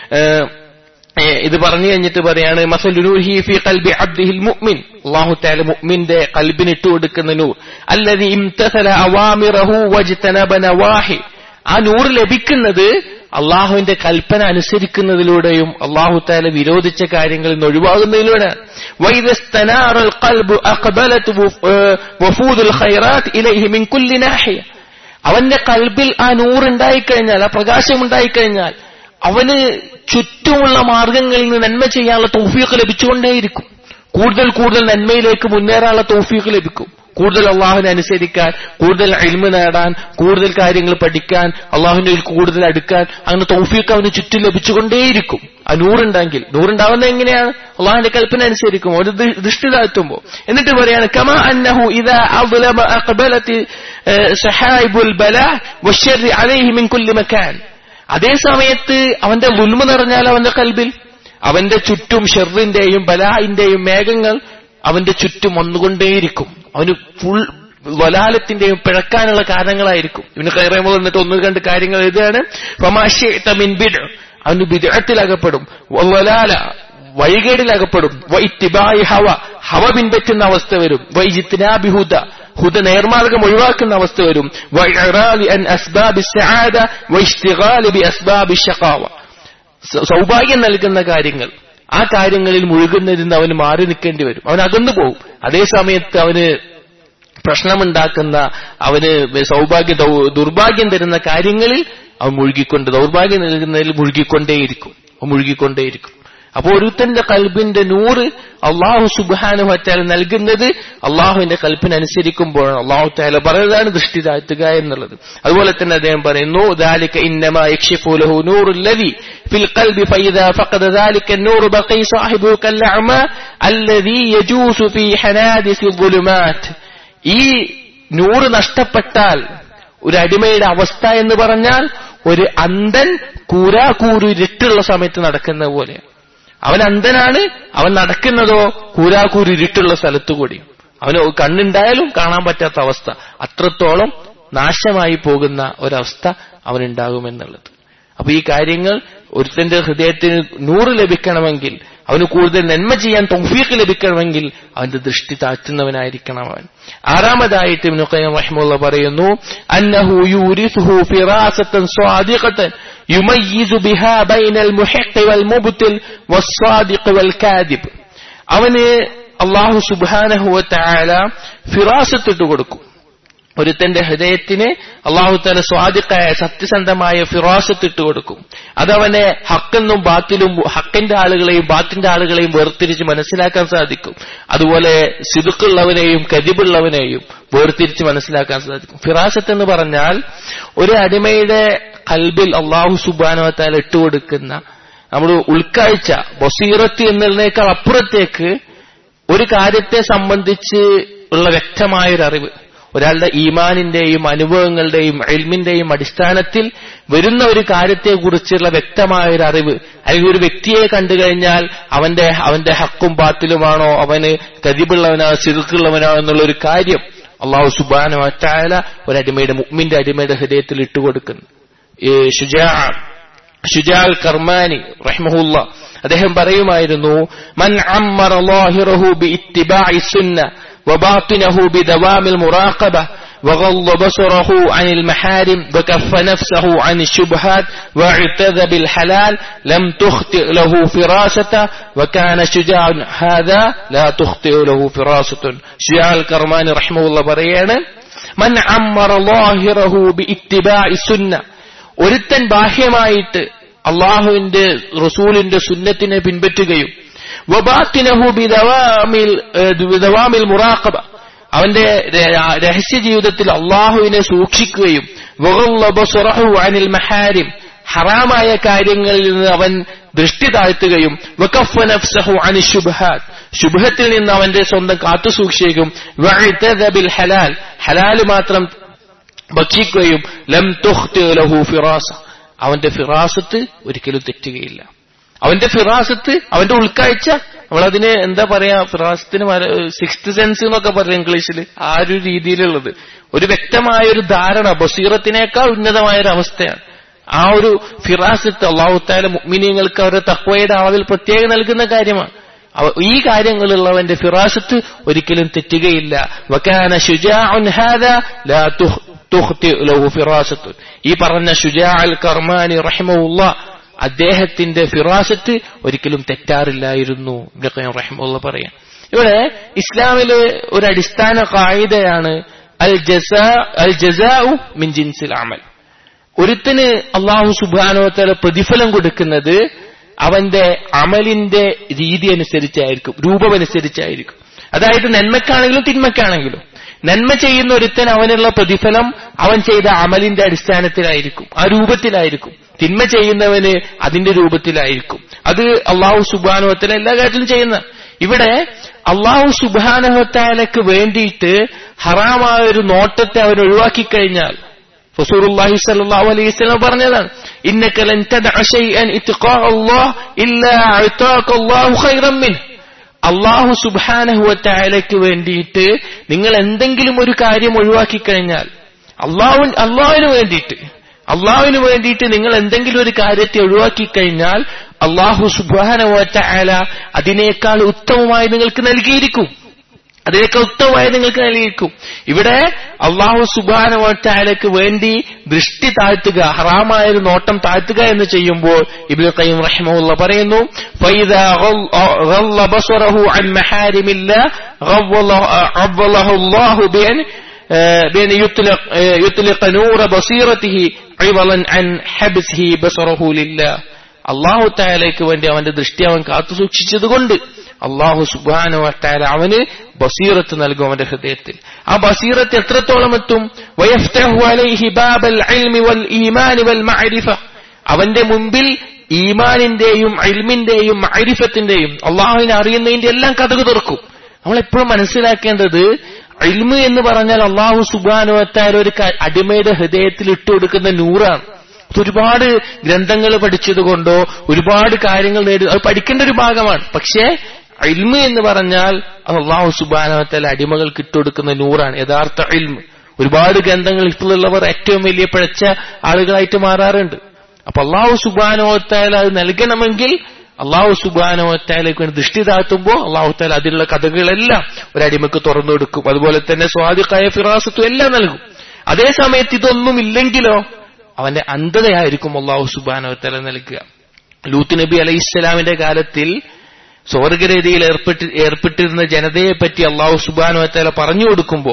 ഇത് പറഞ്ഞു കഴിഞ്ഞിട്ട് പറയാണ് മസലുഹി ഫി ഖൽബി അബ്ദിഹിൽ മുഅ്മിൻ അല്ലാഹു തആല മുഅ്മിന്റെ ഖൽബിന് ഇട്ടു കൊടുക്കുന്ന നൂർ അല്ലദി ഇംതസല അവാമിറഹു വജ്തനബ നവാഹി ആ നൂർ ലഭിക്കുന്നത് അള്ളാഹുവിന്റെ കൽപ്പന അനുസരിക്കുന്നതിലൂടെയും അള്ളാഹു താല വിരോധിച്ച കാര്യങ്ങളിൽ നിന്ന് ഒഴിവാകുന്നതിലൂടെ അവന്റെ കൽബിൽ ആ നൂറുണ്ടായിക്കഴിഞ്ഞാൽ ആ പ്രകാശം ഉണ്ടായിക്കഴിഞ്ഞാൽ അവന് ചുറ്റുമുള്ള മാർഗങ്ങളിൽ നിന്ന് നന്മ ചെയ്യാനുള്ള തൗഫീഖ് ലഭിച്ചുകൊണ്ടേയിരിക്കും കൂടുതൽ കൂടുതൽ നന്മയിലേക്ക് മുന്നേറാനുള്ള തൗഫീഖ് ലഭിക്കും കൂടുതൽ അള്ളാഹുവിനെ അനുസരിക്കാൻ കൂടുതൽ അഴിമ നേടാൻ കൂടുതൽ കാര്യങ്ങൾ പഠിക്കാൻ അള്ളാഹുവിന്റെ കൂടുതൽ അടുക്കാൻ അങ്ങനെ തൗഫീഖ് അവന് ചുറ്റും ലഭിച്ചുകൊണ്ടേയിരിക്കും ആ നൂറുണ്ടെങ്കിൽ നൂറുണ്ടാവുന്നത് എങ്ങനെയാണ് അള്ളാഹുവിന്റെ കൽപ്പന അനുസരിക്കും ഒരു ദൃഷ്ടി താഴ്ത്തുമ്പോൾ എന്നിട്ട് പറയാണ് കമ അന്നഹു ഇദാ അദ്ലമ അഖബലത്തി സഹായിബുൽ ബലാ വശർരി അലൈഹി മിൻ കുല്ലി മക്കാൻ അതേ സമയത്ത് അവന്റെ ലുൽമ നിറഞ്ഞാൽ അവന്റെ കൽബിൽ അവന്റെ ചുറ്റും ഷെറിന്റെയും ബലാഹിന്റെയും മേഘങ്ങൾ അവന്റെ ചുറ്റും വന്നുകൊണ്ടേയിരിക്കും അവന് ഫുൾ വലാലത്തിന്റെയും പിഴക്കാനുള്ള കാരണങ്ങളായിരിക്കും ഇവന് കയറുമ്പോൾ എന്നിട്ട് ഒന്ന് രണ്ട് കാര്യങ്ങൾ എഴുതുകയാണ് ഫമാഷിൻ ബിഡ് അവന് ബിദത്തിലകപ്പെടും വലാല വഴികേടിലകപ്പെടും വൈത്തിബായി ഹവ ഹവ പിൻപറ്റുന്ന അവസ്ഥ വരും വൈജിത്തിനാബിഹുദ ഹുദ നേർമാർഗം ഒഴിവാക്കുന്ന അവസ്ഥ വരും സൗഭാഗ്യം നൽകുന്ന കാര്യങ്ങൾ ആ കാര്യങ്ങളിൽ മുഴുകുന്നതിൽ നിന്ന് അവന് മാറി നിൽക്കേണ്ടി വരും അവൻ അകന്നു പോകും അതേ സമയത്ത് അവന് പ്രശ്നമുണ്ടാക്കുന്ന അവന് സൗഭാഗ്യ ദുർഭാഗ്യം തരുന്ന കാര്യങ്ങളിൽ അവൻ മുഴുകിക്കൊണ്ട് ദൗർഭാഗ്യം നൽകുന്നതിൽ മുഴുകിക്കൊണ്ടേയിരിക്കും അവൻ മുഴുകിക്കൊണ്ടേയിരിക്കും അപ്പോൾ ഒരുത്തന്റെ കൽബിന്റെ നൂറ് അള്ളാഹു സുബാനു വറ്റാൽ നൽകുന്നത് അള്ളാഹുവിന്റെ കൽപ്പിന് അനുസരിക്കുമ്പോഴാണ് അള്ളാഹു താല പറയുന്നതാണ് ദൃഷ്ടി താഴ്ത്തുക എന്നുള്ളത് അതുപോലെ തന്നെ അദ്ദേഹം പറയുന്നു ذلك انما يكشف له نور الذي في القلب فاذا فقد ذلك النور بقي صاحبه كالاعمى الذي يجوس في حنادث الظلمات ഈ നൂറ് നഷ്ടപ്പെട്ടാൽ ഒരു അടിമയുടെ അവസ്ഥ എന്ന് പറഞ്ഞാൽ ഒരു അന്ധൻ കൂരാകൂരുരുട്ടുള്ള സമയത്ത് നടക്കുന്ന പോലെയാണ് അവൻ അന്ധനാണ് അവൻ നടക്കുന്നതോ കൂരാക്കൂരി ഇരുട്ടുള്ള സ്ഥലത്തു കൂടി അവന് കണ്ണുണ്ടായാലും കാണാൻ പറ്റാത്ത അവസ്ഥ അത്രത്തോളം നാശമായി പോകുന്ന ഒരവസ്ഥ അവനുണ്ടാകുമെന്നുള്ളത് അപ്പൊ ഈ കാര്യങ്ങൾ ഒരുത്തന്റെ ഹൃദയത്തിന് നൂറ് ലഭിക്കണമെങ്കിൽ അവന് കൂടുതൽ നന്മ ചെയ്യാൻ തൗഫീഖ് ലഭിക്കണമെങ്കിൽ അവന്റെ ദൃഷ്ടി താഴ്ത്തുന്നവനായിരിക്കണം അവൻ ആറാമതായിട്ട് ഇബ്നു ഖയ്യിം റഹിമഹുള്ള പറയുന്നു അന്നഹു യൂരിസുഹു ഫിറാസത്തൻ സ്വാദിഖത്തൻ യുമയ്യിസു ബിഹാ ബൈനൽ മുഹിഖ് വൽ മുബ്തിൽ വസ്സാദിഖ് വൽ കാദിബ് അവന് അള്ളാഹു സുബ്ഹാനഹു വതആല ഫിറാസത്ത് ഇട്ട് കൊടുക്കും ഒരുത്തന്റെ ഹൃദയത്തിന് അള്ളാഹുത്താല സ്വാദിക്കായ സത്യസന്ധമായ ഫിറാസത്ത് ഇട്ട് കൊടുക്കും അതവനെ ഹക്കെന്നും ബാത്തിലും ഹക്കിന്റെ ആളുകളെയും ബാത്തിന്റെ ആളുകളെയും വേർതിരിച്ച് മനസ്സിലാക്കാൻ സാധിക്കും അതുപോലെ സിതുക്കുള്ളവനെയും കതിബുള്ളവനെയും വേർതിരിച്ച് മനസ്സിലാക്കാൻ സാധിക്കും ഫിറാസത്ത് എന്ന് പറഞ്ഞാൽ ഒരു അടിമയുടെ കൽബിൽ അള്ളാഹു സുബാനുവത്താൽ ഇട്ടുകൊടുക്കുന്ന നമ്മൾ ഉൾക്കാഴ്ച ബസീറത്ത് എന്നതിനേക്കാൾ അപ്പുറത്തേക്ക് ഒരു കാര്യത്തെ സംബന്ധിച്ച് ഉള്ള വ്യക്തമായൊരു അറിവ് ഒരാളുടെ ഈമാനിന്റെയും അനുഭവങ്ങളുടെയും എൽമിന്റെയും അടിസ്ഥാനത്തിൽ വരുന്ന ഒരു കാര്യത്തെക്കുറിച്ചുള്ള വ്യക്തമായ ഒരു അറിവ് അല്ലെങ്കിൽ ഒരു വ്യക്തിയെ കണ്ടു കഴിഞ്ഞാൽ അവന്റെ അവന്റെ ഹക്കും ബാത്തിലുമാണോ അവന് കതിബുള്ളവനാണോ സിറുക്കുള്ളവനാണോ എന്നുള്ള ഒരു കാര്യം അള്ളാഹു സുബാന വറ്റായ ഒരടിമയുടെ മുമ്മിന്റെ അടിമയുടെ ഹൃദയത്തിൽ ഇട്ടുകൊടുക്കുന്നു ഈ ഷുജാ ഷുജാൽ കർമാനി റഹ്മഹുല്ല അദ്ദേഹം പറയുമായിരുന്നു മൻ അമ്മറ ലാഹിറഹു ബി ഇത്തിബാഇ സുന്ന وباطنه بدوام المراقبة وغض بصره عن المحارم وكف نفسه عن الشبهات واعتذ بالحلال لم تخطئ له فراسة وكان شجاع هذا لا تخطئ له فراسة شجاع الكرماني رحمه الله بريانا من عمر ظاهره باتباع السنة ഒരുത്തൻ ബാഹ്യമായിട്ട് അള്ളാഹുവിന്റെ റസൂലിന്റെ സുന്നത്തിനെ പിൻപറ്റുകയും വബാത്തിനഹു ബിദവാമിൽ ബിദവാമിൽ മുറാഖബ അവന്റെ രഹസ്യ ജീവിതത്തിൽ അള്ളാഹുവിനെ സൂക്ഷിക്കുകയും അനിൽ മഹാരിം ഹറാമായ കാര്യങ്ങളിൽ നിന്ന് അവൻ ദൃഷ്ടി താഴ്ത്തുകയും ശുഭത്തിൽ നിന്ന് അവന്റെ സ്വന്തം കാത്തുസൂക്ഷിക്കുകയും ഹലാൽ ഹലാല് മാത്രം ഭക്ഷിക്കുകയും ലം ലഹു ഫിറാസ അവന്റെ ഫിറാസത്ത് ഒരിക്കലും തെറ്റുകയില്ല അവന്റെ ഫിറാസത്ത് അവന്റെ ഉൾക്കാഴ്ച നമ്മളതിന് എന്താ പറയാ ഫിറാസത്തിന് സിക്സ്ത് സെൻസ് എന്നൊക്കെ പറയും ഇംഗ്ലീഷിൽ ആ ഒരു രീതിയിലുള്ളത് ഒരു വ്യക്തമായ ഒരു ധാരണ ബസീറത്തിനേക്കാൾ ഉന്നതമായ ഒരു അവസ്ഥയാണ് ആ ഒരു ഫിറാസത്ത് അള്ളാഹുത്താല മുഗ്മിനിയങ്ങൾക്ക് അവരുടെ തക്വയുടെ അളവിൽ പ്രത്യേകം നൽകുന്ന കാര്യമാണ് ഈ കാര്യങ്ങളുള്ളവന്റെ ഫിറാസത്ത് ഒരിക്കലും തെറ്റുകയില്ല വക്കാന ഫിറാസത്ത് ഈ പറഞ്ഞ ഷുജാ അൽ കർമാനി റഹിമുള്ള അദ്ദേഹത്തിന്റെ ഫിറാസത്ത് ഒരിക്കലും തെറ്റാറില്ലായിരുന്നു റഹിമുള്ള പറയാം ഇവിടെ ഇസ്ലാമില് ഒരു അടിസ്ഥാന കായികയാണ് അൽ ജസാ അൽ ജസാഉ മിൻ ജിൻസിൽ അമൽ ഒരുത്തിന് അള്ളാഹു സുബാനോത്തല പ്രതിഫലം കൊടുക്കുന്നത് അവന്റെ അമലിന്റെ രീതി അനുസരിച്ചായിരിക്കും രൂപമനുസരിച്ചായിരിക്കും അതായത് നന്മക്കാണെങ്കിലും തിന്മക്കാണെങ്കിലും നന്മ ചെയ്യുന്ന ഒരുത്തൻ അവനുള്ള പ്രതിഫലം അവൻ ചെയ്ത അമലിന്റെ അടിസ്ഥാനത്തിലായിരിക്കും ആ രൂപത്തിലായിരിക്കും തിന്മ ചെയ്യുന്നവന് അതിന്റെ രൂപത്തിലായിരിക്കും അത് അള്ളാഹു സുബാനുവത്തല എല്ലാ കാര്യത്തിലും ചെയ്യുന്ന ഇവിടെ അള്ളാഹു സുബാനഹത്താലക്ക് വേണ്ടിയിട്ട് ഹറാമായ ഒരു നോട്ടത്തെ അവൻ ഒഴിവാക്കി കഴിഞ്ഞാൽ റസൂലുള്ളാഹി സ്വല്ലല്ലാഹു അലൈഹി വസല്ലം പറഞ്ഞതാണ് ഇന്നക ലൻ തദഅ ശൈഅൻ ഇത്ഖാ അല്ലാഹ് ഇല്ലാ അഅതാക അല്ലാഹു ഖൈറൻ മിൻഹ് അള്ളാഹു സുബാനഹു വത്തആലയ്ക്ക് വേണ്ടിയിട്ട് നിങ്ങൾ എന്തെങ്കിലും ഒരു കാര്യം ഒഴിവാക്കി കഴിഞ്ഞാൽ അള്ളാഹു അള്ളാഹുവിന് വേണ്ടിയിട്ട് അള്ളാഹുവിന് വേണ്ടിയിട്ട് നിങ്ങൾ എന്തെങ്കിലും ഒരു കാര്യത്തെ ഒഴിവാക്കി കഴിഞ്ഞാൽ അള്ളാഹു സുബാനവല അതിനേക്കാൾ ഉത്തമമായി നിങ്ങൾക്ക് നൽകിയിരിക്കും അതിനേക്കാൾ ഉത്തമമായി നിങ്ങൾക്ക് നൽകിയിരിക്കും ഇവിടെ അള്ളാഹു സുബാനവറ്റാലയ്ക്ക് വേണ്ടി ദൃഷ്ടി താഴ്ത്തുക ഹറാമായ ഒരു നോട്ടം താഴ്ത്തുക എന്ന് ചെയ്യുമ്പോൾ ഇബിൻ ഖയ്യിം റഹിമഹുള്ള പറയുന്നു فإذا غض بصره عن محارم الله غضله الله بأن بأن يطلق يطلق نور بصيرته عوضا عن حبسه بصره لله അള്ളാഹു തായാലേക്ക് വേണ്ടി അവന്റെ ദൃഷ്ടി അവൻ കാത്തു സൂക്ഷിച്ചതുകൊണ്ട് അള്ളാഹു സുബാന വട്ടാല അവന് ബസീറത്ത് നൽകും അവന്റെ ഹൃദയത്തിൽ ആ ബസീറത്ത് എത്രത്തോളം എത്തും അവന്റെ മുമ്പിൽ ഈമാനിന്റെയും അൽമിന്റെയും അരിഫത്തിന്റെയും അള്ളാഹുവിനെ അറിയുന്നതിന്റെ എല്ലാം കഥകു തുറക്കും നമ്മളെപ്പോഴും മനസ്സിലാക്കേണ്ടത് ഇൽമു എന്ന് പറഞ്ഞാൽ അള്ളാഹു സുബാനുവത്തായ ഒരു അടിമയുടെ ഹൃദയത്തിൽ ഇട്ടുകൊടുക്കുന്ന നൂറാണ് ഒരുപാട് ഗ്രന്ഥങ്ങൾ പഠിച്ചതുകൊണ്ടോ ഒരുപാട് കാര്യങ്ങൾ നേടി അത് പഠിക്കേണ്ട ഒരു ഭാഗമാണ് പക്ഷേ ഇൽമു എന്ന് പറഞ്ഞാൽ അള്ളാഹു സുബാനവത്തല അടിമകൾക്ക് ഇട്ടുകൊടുക്കുന്ന നൂറാണ് യഥാർത്ഥ ഇൽമു ഒരുപാട് ഗ്രന്ഥങ്ങൾ ഇപ്പോഴുള്ളവർ ഏറ്റവും വലിയ പിഴച്ച ആളുകളായിട്ട് മാറാറുണ്ട് അപ്പൊ അള്ളാഹു സുബാനോത്തായാൽ അത് നൽകണമെങ്കിൽ അള്ളാഹു സുബാനോത്തായാലേക്ക് വേണ്ടി ദൃഷ്ടി താഴ്ത്തുമ്പോൾ അള്ളാഹു താല അതിലുള്ള കഥകളെല്ലാം ഒരടിമക്ക് തുറന്നു കൊടുക്കും അതുപോലെ തന്നെ സ്വാദിഖായ ഫിറാസത്തും എല്ലാം നൽകും അതേ സമയത്ത് ഇതൊന്നും ഇല്ലെങ്കിലോ അവന്റെ അന്ധതയായിരിക്കും അള്ളാഹു സുബാനോത്തല നൽകുക ലൂത്ത് നബി അലൈഹി ഇസ്ലാമിന്റെ കാലത്തിൽ സ്വർഗരതിയിൽ ഏർപ്പെട്ടി ഏർപ്പെട്ടിരുന്ന ജനതയെ പറ്റി അള്ളാഹു സുബാനോത്തല പറഞ്ഞു കൊടുക്കുമ്പോൾ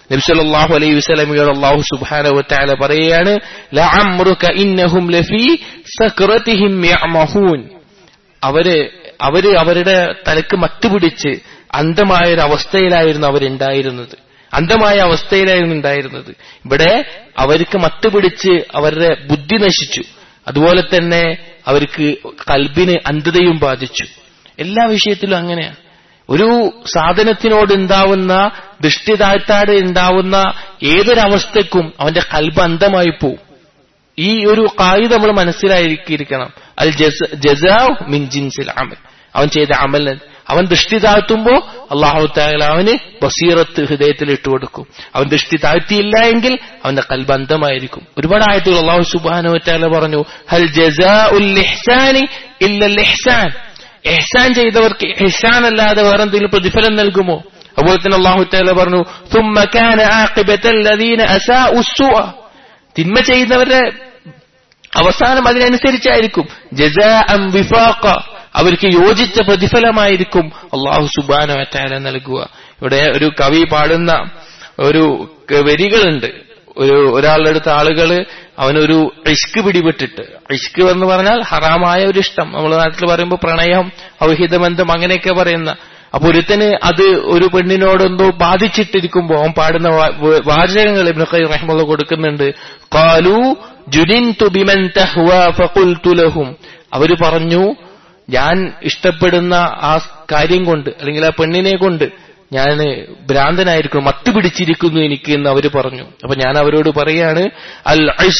നബ്സല്ലാഹു അലൈഹി വസല്ലമയോട് അള്ളാഹു സുബ്ഹാനഹു വതആല പറയുകയാണ് ലഅംറുക ഇന്നഹും ലഫീ സക്റതിഹിം യഅമഹൂൻ അവര് അവര് അവരുടെ തലക്ക് മത്തുപിടിച്ച് അന്ധമായ ഒരു അവസ്ഥയിലായിരുന്നു അവരുണ്ടായിരുന്നത് അന്ധമായ അവസ്ഥയിലായിരുന്നു ഉണ്ടായിരുന്നത് ഇവിടെ അവർക്ക് മത്തുപിടിച്ച് അവരുടെ ബുദ്ധി നശിച്ചു അതുപോലെ തന്നെ അവർക്ക് കൽബിന് അന്ധതയും ബാധിച്ചു എല്ലാ വിഷയത്തിലും അങ്ങനെയാണ് ഒരു സാധനത്തിനോട് ഉണ്ടാവുന്ന ദൃഷ്ടി താഴ്ത്താട് ഉണ്ടാവുന്ന ഏതൊരവസ്ഥക്കും അവന്റെ കൽബ് അന്ധമായി പോവും ഈ ഒരു കായ് നമ്മൾ മനസ്സിലായിരിക്കണം അൽ ജസാവ് മിൻ ജിൻസിൽ അമൽ അവൻ ചെയ്ത അമൽ അവൻ ദൃഷ്ടി താഴ്ത്തുമ്പോ അള്ളാഹു താല അവന് ബസീറത്ത് ഹൃദയത്തിൽ ഇട്ടുകൊടുക്കും അവൻ ദൃഷ്ടി താഴ്ത്തിയില്ല എങ്കിൽ അവന്റെ കൽബന്ധമായിരിക്കും ഒരുപാട് ആയത്തുകൾ അള്ളാഹു സുബാനു താല പറഞ്ഞു ഹൽ ജസാ ഉൽ ഇഹ്സാനി ഇല്ലൽ ഇഹ്സാൻ എഹ്സാൻ ചെയ്തവർക്ക് എഹ്സാൻ അല്ലാതെ വേറെ എന്തെങ്കിലും പ്രതിഫലം നൽകുമോ അതുപോലെ തന്നെ അള്ളാഹു താല പറഞ്ഞു ثم كان عاقبة الذين أساءوا السوء തിന്മ ചെയ്യുന്നവരുടെ അവസാനം അതിനനുസരിച്ചായിരിക്കും ജസാഅം വിഫാഖ അവർക്ക് യോജിച്ച പ്രതിഫലമായിരിക്കും അള്ളാഹു സുബാന വറ്റാല നൽകുക ഇവിടെ ഒരു കവി പാടുന്ന ഒരു വരികളുണ്ട് ഒരു ഒരാളുടെ അടുത്ത ആളുകള് അവനൊരു ഇഷ്ക് പിടിപെട്ടിട്ട് ഇഷ്ക് എന്ന് പറഞ്ഞാൽ ഹറാമായ ഒരു ഇഷ്ടം നമ്മുടെ നാട്ടിൽ പറയുമ്പോൾ പ്രണയം ഔഹിതബന്ധം അങ്ങനെയൊക്കെ പറയുന്ന അപ്പൊ ഒരുത്തന് അത് ഒരു പെണ്ണിനോടെന്തോ ബാധിച്ചിട്ടിരിക്കുമ്പോ അവൻ പാടുന്ന വാചകങ്ങൾ ഇബ്നു ഖയ്യിം റഹ്മത്തുള്ളാഹി കൊടുക്കുന്നുണ്ട് ഖാലു ജുനിൻതു ബിമൻ തഹ്വാ ഫഖുൽതു ലഹും അവര് പറഞ്ഞു ഞാൻ ഇഷ്ടപ്പെടുന്ന ആ കാര്യം കൊണ്ട് അല്ലെങ്കിൽ ആ പെണ്ണിനെ കൊണ്ട് ഞാൻ ഭ്രാന്തനായിരിക്കും മത്ത് പിടിച്ചിരിക്കുന്നു എനിക്ക് എന്ന് അവര് പറഞ്ഞു അപ്പൊ ഞാൻ അവരോട് പറയാണ് അൽ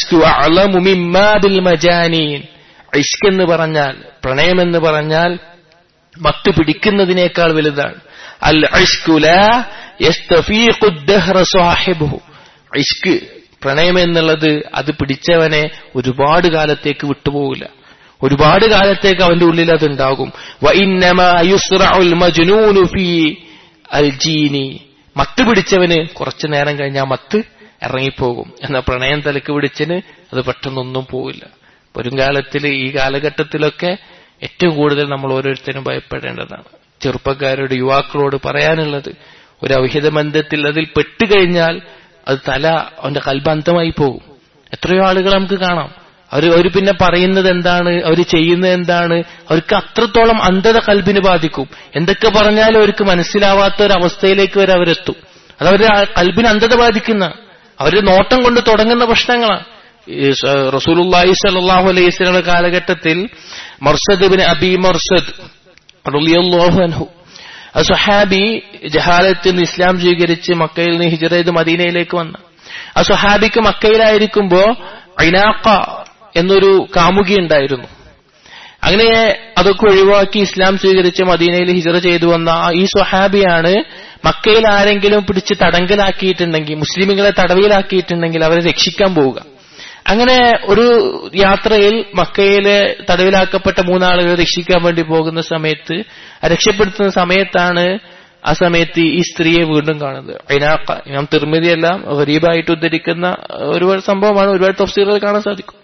മജാനീൻ ഇഷ്ക് എന്ന് പറഞ്ഞാൽ പ്രണയം എന്ന് പറഞ്ഞാൽ മത്ത് പിടിക്കുന്നതിനേക്കാൾ വലുതാണ് അൽ ഇഷ്ക് പ്രണയം എന്നുള്ളത് അത് പിടിച്ചവനെ ഒരുപാട് കാലത്തേക്ക് വിട്ടുപോകില്ല ഒരുപാട് കാലത്തേക്ക് അവന്റെ ഉള്ളിൽ അത് ഉണ്ടാകും മത്ത് പിടിച്ചവന് കുറച്ചു നേരം കഴിഞ്ഞാൽ മത്ത് ഇറങ്ങിപ്പോകും എന്നാൽ പ്രണയം തലക്ക് പിടിച്ചന് അത് പെട്ടെന്നൊന്നും പോവില്ല വരുംകാലത്തിൽ ഈ കാലഘട്ടത്തിലൊക്കെ ഏറ്റവും കൂടുതൽ നമ്മൾ ഓരോരുത്തരും ഭയപ്പെടേണ്ടതാണ് ചെറുപ്പക്കാരോട് യുവാക്കളോട് പറയാനുള്ളത് ഒരു ഔഹിത ബന്ധത്തിൽ അതിൽ പെട്ടുകഴിഞ്ഞാൽ അത് തല അവന്റെ കൽബന്ധമായി പോകും എത്രയോ ആളുകൾ നമുക്ക് കാണാം അവർ അവർ പിന്നെ പറയുന്നത് എന്താണ് അവർ ചെയ്യുന്നത് എന്താണ് അവർക്ക് അത്രത്തോളം അന്ധത കൽബിന് ബാധിക്കും എന്തൊക്കെ പറഞ്ഞാലും അവർക്ക് മനസ്സിലാവാത്ത ഒരു അവസ്ഥയിലേക്ക് വരെ അവരെത്തും അത് അവരുടെ കൽബിന് അന്ധത ബാധിക്കുന്ന അവരുടെ നോട്ടം കൊണ്ട് തുടങ്ങുന്ന പ്രശ്നങ്ങളാണ് റസൂലുല്ലാഹി സല്ലാഹു അലൈഹി സ്വലയുടെ കാലഘട്ടത്തിൽ മർസദ് ബിൻ അബി മർസദ് റളിയല്ലാഹു അൻഹു ആ സുഹാബി ജഹാലത്തിൽ നിന്ന് ഇസ്ലാം സ്വീകരിച്ച് മക്കയിൽ നിന്ന് ഹിജറ ചെയ്ത് മദീനയിലേക്ക് വന്ന ആ സുഹാബിക്ക് മക്കയിലായിരിക്കുമ്പോ ഐനാക്ക എന്നൊരു കാമുകി ഉണ്ടായിരുന്നു അങ്ങനെ അതൊക്കെ ഒഴിവാക്കി ഇസ്ലാം സ്വീകരിച്ച് മദീനയിൽ ഹിജറ ചെയ്തു വന്ന ഈ സ്വഹാബിയാണ് മക്കയിൽ ആരെങ്കിലും പിടിച്ച് തടങ്കലാക്കിയിട്ടുണ്ടെങ്കിൽ മുസ്ലിമുകളെ തടവിലാക്കിയിട്ടുണ്ടെങ്കിൽ അവരെ രക്ഷിക്കാൻ പോവുക അങ്ങനെ ഒരു യാത്രയിൽ മക്കയിലെ തടവിലാക്കപ്പെട്ട മൂന്നാളുകൾ രക്ഷിക്കാൻ വേണ്ടി പോകുന്ന സമയത്ത് രക്ഷപ്പെടുത്തുന്ന സമയത്താണ് ആ സമയത്ത് ഈ സ്ത്രീയെ വീണ്ടും കാണുന്നത് അതിനാക്ക നാം തിർമിതിയെല്ലാം ഗരീബായിട്ട് ഉദ്ധരിക്കുന്ന ഒരുപാട് സംഭവമാണ് ഒരുപാട് തഫ്സീറുകൾ കാണാൻ സാധിക്കും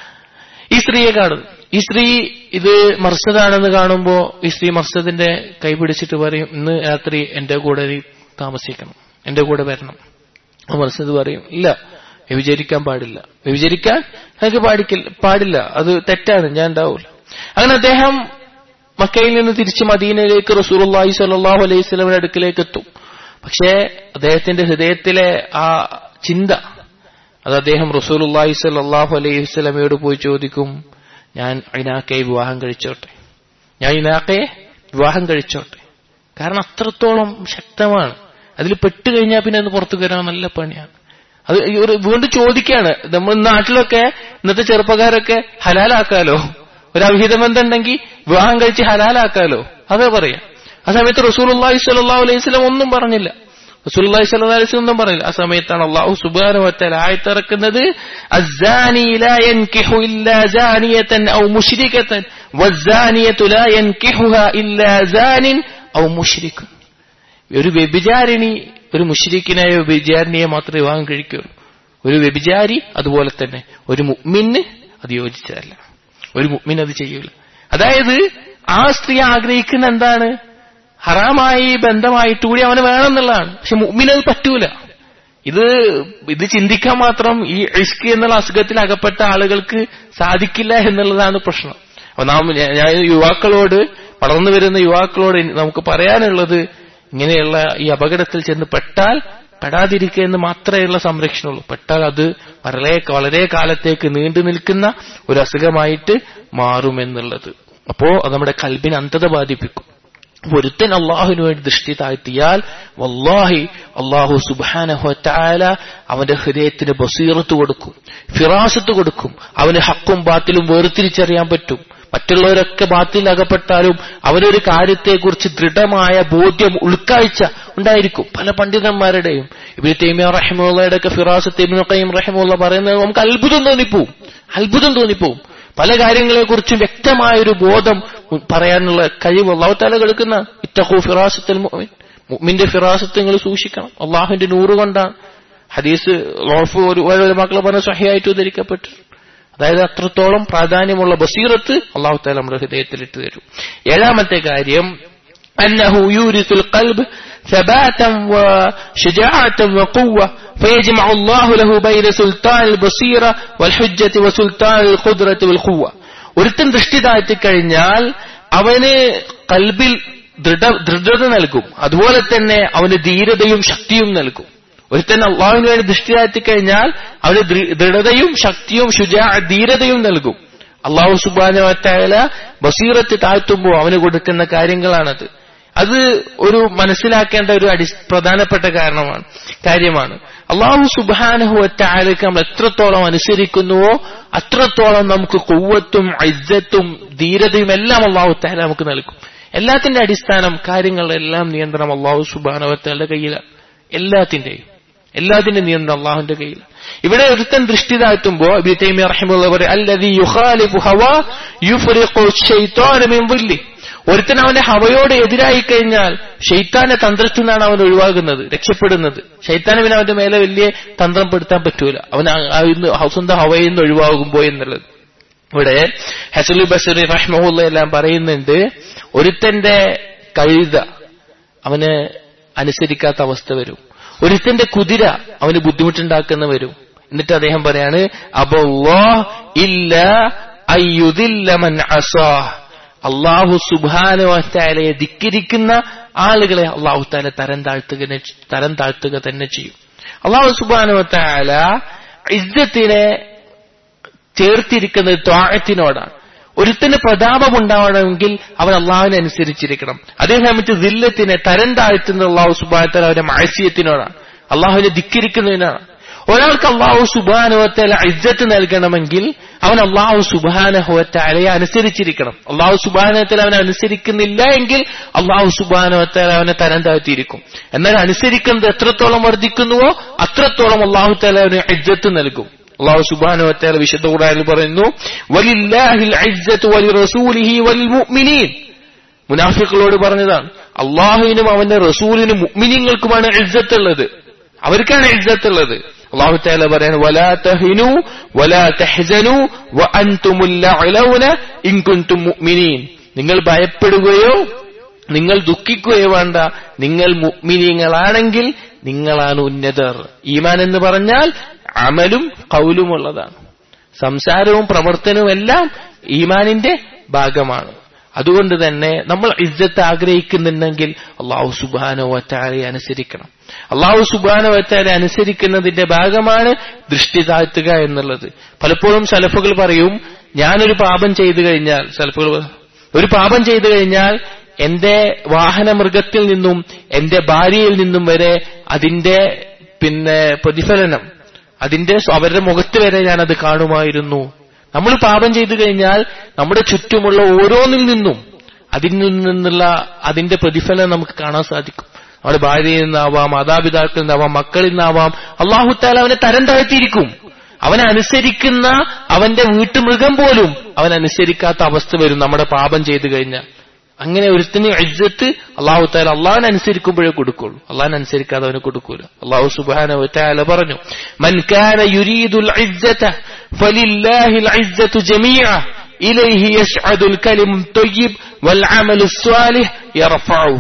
ഈ സ്ത്രീയെ കാണുന്നു ഈ സ്ത്രീ ഇത് മർസദാണെന്ന് കാണുമ്പോ ഈ സ്ത്രീ മർസദിന്റെ കൈ പിടിച്ചിട്ട് പറയും ഇന്ന് രാത്രി എന്റെ കൂടെ നീ താമസിക്കണം എന്റെ കൂടെ വരണം മർസദ് പറയും ഇല്ല വ്യഭിചരിക്കാൻ പാടില്ല വ്യഭിചരിക്കാൻ എനിക്ക് പാടിക്കില്ല പാടില്ല അത് തെറ്റാണ് ഞാൻ ഉണ്ടാവില്ല അങ്ങനെ അദ്ദേഹം മക്കയിൽ നിന്ന് തിരിച്ച് മദീനയിലേക്ക് റസൂർല്ലാഹി സല്ലാഹു അലൈഹി സ്വലമിന്റെ അടുക്കിലേക്ക് എത്തും പക്ഷേ അദ്ദേഹത്തിന്റെ ഹൃദയത്തിലെ ആ ചിന്ത അത് അദ്ദേഹം റസൂലുല്ലാഹി സല്ലാഹു അലൈഹി സ്വലമയോട് പോയി ചോദിക്കും ഞാൻ ഇനാക്കയെ വിവാഹം കഴിച്ചോട്ടെ ഞാൻ ഇനാക്കയെ വിവാഹം കഴിച്ചോട്ടെ കാരണം അത്രത്തോളം ശക്തമാണ് അതിൽ പെട്ടുകഴിഞ്ഞാൽ പിന്നെ അത് പുറത്തു വരാൻ നല്ല പണിയാണ് അത് ഒരു വീണ്ടും ചോദിക്കാണ് നമ്മൾ നാട്ടിലൊക്കെ ഇന്നത്തെ ചെറുപ്പക്കാരൊക്കെ ഹലാലാക്കാലോ ഒരു അവിഹിത ബന്ധം ഉണ്ടെങ്കിൽ വിവാഹം കഴിച്ച് ഹലാലാക്കാലോ അതേ പറയാം ആ സമയത്ത് റസൂൽ അള്ളാഹി സ്വല്ലാ അലൈഹി സ്വലം ഒന്നും പറഞ്ഞില്ല റസൂൽ അള്ളാഹി സ്വല്ലാ അലൈഹി സ്വലം ഒന്നും പറഞ്ഞില്ല ആ സമയത്താണ് അള്ളാഹു സുബാന വറ്റാൽ ആയത്തിറക്കുന്നത് ഒരു വ്യഭിചാരിണി ഒരു മുഷ്രിഖിനായ വ്യഭിചാരിണിയെ മാത്രമേ വിവാഹം കഴിക്കുള്ളൂ ഒരു വ്യഭിചാരി അതുപോലെ തന്നെ ഒരു മുഗ്മിന് അത് യോജിച്ചതല്ല ഒരു മുഗ്മിൻ അത് ചെയ്യൂല അതായത് ആ സ്ത്രീ ആഗ്രഹിക്കുന്ന എന്താണ് ഹറാമായി ബന്ധമായിട്ട് കൂടി അവന് വേണമെന്നുള്ളതാണ് പക്ഷെ മുഗ്മിനത് പറ്റൂല ഇത് ഇത് ചിന്തിക്കാൻ മാത്രം ഈ ഇഷ്ക് എന്നുള്ള അസുഖത്തിൽ അകപ്പെട്ട ആളുകൾക്ക് സാധിക്കില്ല എന്നുള്ളതാണ് പ്രശ്നം അപ്പൊ നാം ഞാൻ ഞാൻ യുവാക്കളോട് വളർന്നു വരുന്ന യുവാക്കളോട് നമുക്ക് പറയാനുള്ളത് ഇങ്ങനെയുള്ള ഈ അപകടത്തിൽ ചെന്ന് പെട്ടാൽ പെടാതിരിക്കുക എന്ന് മാത്രമേയുള്ള സംരക്ഷണമുള്ളൂ പെട്ടാൽ അത് വളരെ വളരെ കാലത്തേക്ക് നീണ്ടു നിൽക്കുന്ന ഒരു അസുഖമായിട്ട് മാറുമെന്നുള്ളത് അപ്പോ അത് നമ്മുടെ കൽബിന് അന്ധത ബാധിപ്പിക്കും ഒരുത്തൻ അള്ളാഹുവിന് വേണ്ടി ദൃഷ്ടി താഴ്ത്തിയാൽ വല്ലാഹി അള്ളാഹു സുബാനഹുല അവന്റെ ഹൃദയത്തിന് ബസീറത്ത് കൊടുക്കും ഫിറാസത്ത് കൊടുക്കും അവന് ഹക്കും ബാത്തിലും വേർതിരിച്ചറിയാൻ പറ്റും മറ്റുള്ളവരൊക്കെ ബാത്തിൽ അകപ്പെട്ടാലും അവരൊരു കാര്യത്തെക്കുറിച്ച് ദൃഢമായ ബോധ്യം ഉൾക്കാഴ്ച ഉണ്ടായിരിക്കും പല പണ്ഡിതന്മാരുടെയും ഇബിന് തൈമിയ റഹിമുള്ളയുടെ ഒക്കെ ഫിറാസത്ത് ഇബിന് ഖയ്യിം റഹിമുള്ള പറയുന്നത് നമുക്ക് അത്ഭുതം തോന്നിപ്പോവും അത്ഭുതം തോന്നിപ്പോവും പല കാര്യങ്ങളെക്കുറിച്ചും വ്യക്തമായ ഒരു ബോധം പറയാനുള്ള കഴിവ് അള്ളാഹുത്താല കൊടുക്കുന്ന ഇത്തഖു ഫിറാസത്തിൽ മുഅ്മിൻ മുഅ്മിന്റെ ഫിറാസത്ത് നിങ്ങൾ സൂക്ഷിക്കണം അള്ളാഹുവിന്റെ നൂറ് കൊണ്ടാണ് ഹദീസ് ലോഫ് ഒരു ഓരോ മക്കളെ പറഞ്ഞ സഹിയായിട്ട് ഉദ്ധരിക്കപ്പെട്ടു അതായത് അത്രത്തോളം പ്രാധാന്യമുള്ള ബസീറത്ത് അള്ളാഹു താല നമ്മുടെ ഹൃദയത്തിൽ ഇട്ട് തരും ഏഴാമത്തെ കാര്യം أنه يورث القلب ثباتا وشجاعة وقوة فيجمع الله له بين سلطان البصيرة والحجة وسلطان القدرة والقوة ഒരുത്തൻ ദൃഷ്ടി താഴ്ത്തിക്കഴിഞ്ഞാൽ അവന് കൽബിൽ ദൃഢ ദൃഢത നൽകും അതുപോലെ തന്നെ അവന് ധീരതയും ശക്തിയും നൽകും ഒരുത്തൻ അള്ളാഹുവിന് വേണ്ടി ദൃഷ്ടി താഴ്ത്തിക്കഴിഞ്ഞാൽ അവന് ദൃഢതയും ശക്തിയും ശുചാ ധീരതയും നൽകും അള്ളാഹു സുബാനുവറ്റായ ബസീറത്ത് താഴ്ത്തുമ്പോൾ അവന് കൊടുക്കുന്ന കാര്യങ്ങളാണത് അത് ഒരു മനസ്സിലാക്കേണ്ട ഒരു അടി പ്രധാനപ്പെട്ട കാരണമാണ് കാര്യമാണ് അള്ളാഹു സുബാനുഹുവറ്റായാലേക്ക് നമ്മൾ എത്രത്തോളം അനുസരിക്കുന്നുവോ അത്രത്തോളം നമുക്ക് കുവ്വത്തും ഐസത്തും ധീരതയും എല്ലാം അള്ളാഹു താല നമുക്ക് നൽകും എല്ലാത്തിന്റെ അടിസ്ഥാനം കാര്യങ്ങളുടെ എല്ലാം നിയന്ത്രണം അള്ളാഹു സുബാനുവറ്റായുടെ കയ്യിലാണ് എല്ലാത്തിന്റെയും എല്ലാത്തിന്റെ നിയന്ത്രണം അള്ളാഹുന്റെ കയ്യിൽ ഇവിടെ ഒരുത്തൻ ദൃഷ്ടി താഴ്ത്തുമ്പോ ഒരുത്തൻ അവന്റെ ഹവയോട് എതിരായി കഴിഞ്ഞാൽ ഷെയ്ത്താന്റെ തന്ത്രത്തിൽ നിന്നാണ് അവൻ ഒഴിവാകുന്നത് രക്ഷപ്പെടുന്നത് ഷെയ്ത്താന് പിന്നെ അവന്റെ മേലെ വലിയ തന്ത്രം പെടുത്താൻ പറ്റൂല അവൻ സ്വന്തം ഹവയിൽ നിന്ന് ഒഴിവാകുമ്പോ എന്നുള്ളത് ഇവിടെ ഹസലു ബസറി റഹ്മുല്ല എല്ലാം പറയുന്നുണ്ട് ഒരുത്തന്റെ കഴുത അവന് അനുസരിക്കാത്ത അവസ്ഥ വരും ഒരുത്തന്റെ കുതിര അവന് ബുദ്ധിമുട്ടുണ്ടാക്കുന്ന വരും എന്നിട്ട് അദ്ദേഹം പറയാണ് അബല്ലാ ഇല്ല അയ്യുദില്ലമൻ അസാഹ് അള്ളാഹു സുബാനുവറ്റാലയെ ധിക്കരിക്കുന്ന ആളുകളെ അള്ളാഹു താല തരം താഴ്ത്തുക തരം താഴ്ത്തുക തന്നെ ചെയ്യും അള്ളാഹു സുബാനുവത്താല ഇജ്ജത്തിനെ ചേർത്തിരിക്കുന്നത് ത്വാഴത്തിനോടാണ് ഒരുത്തിന് പ്രതാപം ഉണ്ടാവണമെങ്കിൽ അവൻ അള്ളാഹുവിനെ അനുസരിച്ചിരിക്കണം അതേ സമയത്ത് ദില്ലത്തിനെ തരം താഴ്ത്തുന്ന അള്ളാഹു സുബാനത്തല അവന്റെ മാഴ്സ്യത്തിനോടാണ് അള്ളാഹുവിനെ ധിക്കരിക്കുന്നതിനാണ് ഒരാൾക്ക് അള്ളാഹു സുബാനുവത്തല ഇജ്ജത്ത് നൽകണമെങ്കിൽ അവൻ അള്ളാഹു സുബാനഹുവത്തലയെ അനുസരിച്ചിരിക്കണം അള്ളാഹു സുബാനവത്തല അവനെ അനുസരിക്കുന്നില്ല എങ്കിൽ അള്ളാഹു സുബാനവത്തല അവനെ തരം താഴ്ത്തിയിരിക്കും എന്നാൽ അനുസരിക്കുന്നത് എത്രത്തോളം വർദ്ധിക്കുന്നുവോ അത്രത്തോളം അള്ളാഹു തല അവന് ഇജ്ജത്ത് നൽകും അള്ളാഹു സുബാനു വറ്റാല വിശുദ്ധ ഖുർആനിൽ പറയുന്നു വലില്ലാഹിൽ ഇസ്സത്തു വലി റസൂലിഹി വലിൽ മുഅ്മിനീൻ മുനാഫിക്കുകളോട് പറഞ്ഞതാണ് അള്ളാഹുവിനും അവന്റെ റസൂലിനും മുഅ്മിനീങ്ങൾക്കുമാണ് ഇസ്സത്തുള്ളത് അവർക്കാണ് ഇസ്സത്തുള്ളത് അള്ളാഹു താല പറയാൻ വലാ തഹിനു വലാ തഹ്സനു വ അൻതുമുൽ ലഅലൗന ഇൻ കുൻതും മുഅ്മിനീൻ നിങ്ങൾ ഭയപ്പെടുകയോ നിങ്ങൾ ദുഃഖിക്കുകയോ വേണ്ട നിങ്ങൾ മുഅ്മിനീങ്ങളാണെങ്കിൽ നിങ്ങളാണ് ഉന്നതർ ഈമാൻ എന്ന് പറഞ്ഞാൽ അമലും കൗലുമുള്ളതാണ് സംസാരവും പ്രവർത്തനവും എല്ലാം ഈമാനിന്റെ ഭാഗമാണ് അതുകൊണ്ട് തന്നെ നമ്മൾ ഇജ്ജത്ത് ആഗ്രഹിക്കുന്നുണ്ടെങ്കിൽ അള്ളാഹു സുബാനോ വറ്റാരെ അനുസരിക്കണം അള്ളാഹു സുബാനോ വറ്റാരെ അനുസരിക്കുന്നതിന്റെ ഭാഗമാണ് ദൃഷ്ടി താഴ്ത്തുക എന്നുള്ളത് പലപ്പോഴും സലഫുകൾ പറയും ഞാനൊരു പാപം ചെയ്തു കഴിഞ്ഞാൽ സലഫുകൾ ഒരു പാപം ചെയ്തു കഴിഞ്ഞാൽ എന്റെ വാഹന മൃഗത്തിൽ നിന്നും എന്റെ ഭാര്യയിൽ നിന്നും വരെ അതിന്റെ പിന്നെ പ്രതിഫലനം അതിന്റെ അവരുടെ മുഖത്ത് വരെ ഞാനത് കാണുമായിരുന്നു നമ്മൾ പാപം ചെയ്തു കഴിഞ്ഞാൽ നമ്മുടെ ചുറ്റുമുള്ള ഓരോന്നിൽ നിന്നും അതിൽ നിന്നുള്ള അതിന്റെ പ്രതിഫലം നമുക്ക് കാണാൻ സാധിക്കും നമ്മുടെ ഭാര്യയിൽ നിന്നാവാം മാതാപിതാക്കളിൽ നിന്നാവാം മക്കളിൽ നിന്നാവാം അള്ളാഹുത്താല അവനെ തരം താഴ്ത്തിയിരിക്കും അവനെ അനുസരിക്കുന്ന അവന്റെ വീട്ടുമൃഗം പോലും അവൻ അനുസരിക്കാത്ത അവസ്ഥ വരും നമ്മുടെ പാപം ചെയ്തു കഴിഞ്ഞാൽ അങ്ങനെ ഒരുത്തിന് ഇജ്ജത്ത് അള്ളാഹു താല അള്ളാഹിനെ അനുസരിക്കുമ്പോഴേ കൊടുക്കുള്ളൂ അള്ളാഹിനെ അനുസരിക്കാതെ അവന് കൊടുക്കൂല അള്ളാഹു സുബാന താല പറഞ്ഞു മൻ കാന യുരീദുൽ ഇജ്ജത ഫലില്ലാഹിൽ ഇജ്ജതു ജമീഅ ഇലൈഹി യസ്അദുൽ കലിമു തയ്യിബ് വൽ അമലു സ്വാലിഹ് യർഫഉഹു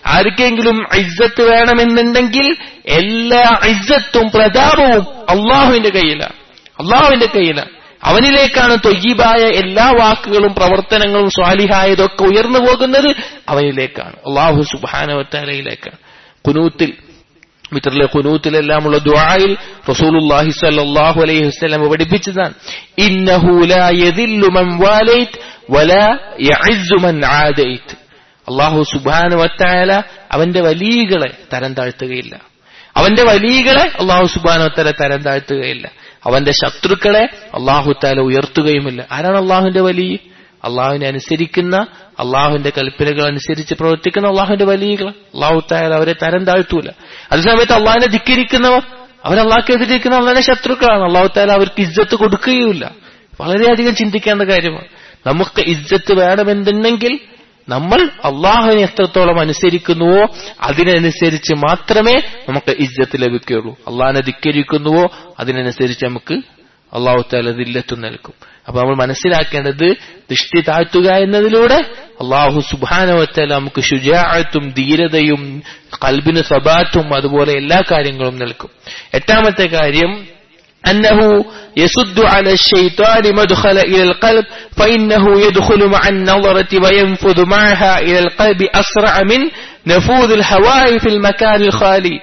ആർക്കെങ്കിലും ഇജ്ജത്ത് വേണമെന്നുണ്ടെങ്കിൽ എല്ലാ ഇജ്ജത്തും പ്രതാപവും അള്ളാഹുവിന്റെ കയ്യിലാണ് അള്ളാഹുവിന്റെ കയ്യിലാണ് അവനിലേക്കാണ് തൊയ്യീബായ എല്ലാ വാക്കുകളും പ്രവർത്തനങ്ങളും സ്വാലിഹായതൊക്കെ ഉയർന്നു പോകുന്നത് അവനിലേക്കാണ് അള്ളാഹു സുബാനവത്താലയിലേക്കാണ് കുനൂത്തിൽ മിത്രത്തിലെ കുനൂത്തിലെല്ലാമുള്ള ദുആയിൽ റസൂലുള്ളാഹി സ്വല്ലല്ലാഹു അലൈഹി വസല്ലം പഠിപ്പിച്ചതാണ് ഇന്നഹു ലാ യദില്ലു മൻ വാലൈത് വലാ യഇസ്സു മൻ ആദൈത് അള്ളാഹു സുബ്ഹാനഹു വതആല അവന്റെ വലിയകളെ തരം താഴ്ത്തുകയില്ല അവന്റെ വലിയകളെ അള്ളാഹു സുബ്ഹാനഹു വതആല തരം താഴ്ത്തുകയില്ല അവന്റെ ശത്രുക്കളെ അള്ളാഹു താല ഉയർത്തുകയുമില്ല ആരാണ് അള്ളാഹുവിന്റെ വലിയ അള്ളാഹുവിനെ അനുസരിക്കുന്ന അള്ളാഹുവിന്റെ കൽപ്പനകൾ അനുസരിച്ച് പ്രവർത്തിക്കുന്ന അള്ളാഹുവിന്റെ വലിയകൾ അള്ളാഹു താല അവരെ തരം താഴ്ത്തൂല അതേസമയത്ത് അള്ളാഹിനെ ധിക്കരിക്കുന്നവർ അവർ അള്ളാഹ്ക്കെതിരിക്കുന്ന അള്ളാഹിന്റെ ശത്രുക്കളാണ് അള്ളാഹു താല അവർക്ക് ഇജ്ജത്ത് കൊടുക്കുകയുമില്ല വളരെയധികം ചിന്തിക്കേണ്ട കാര്യമാണ് നമുക്ക് ഇജ്ജത്ത് വേണമെന്നുണ്ടെങ്കിൽ നമ്മൾ അള്ളാഹുവിനെ എത്രത്തോളം അനുസരിക്കുന്നുവോ അതിനനുസരിച്ച് മാത്രമേ നമുക്ക് ഇജ്ജത്ത് ലഭിക്കുകയുള്ളൂ അള്ളാഹിനെ ധിക്കരിക്കുന്നുവോ അതിനനുസരിച്ച് നമുക്ക് അള്ളാഹു താല ദില്ലത്തും നൽകും അപ്പൊ നമ്മൾ മനസ്സിലാക്കേണ്ടത് ദൃഷ്ടി താഴ്ത്തുക എന്നതിലൂടെ അള്ളാഹു സുബാനവത്തല നമുക്ക് ശുചാഴത്തും ധീരതയും കൽബിന് സബാത്തും അതുപോലെ എല്ലാ കാര്യങ്ങളും നൽകും എട്ടാമത്തെ കാര്യം أنه يسد على الشيطان مدخل إلى القلب فإنه يدخل مع النظرة وينفذ معها إلى القلب أسرع من نفوذ الهواء في المكان الخالي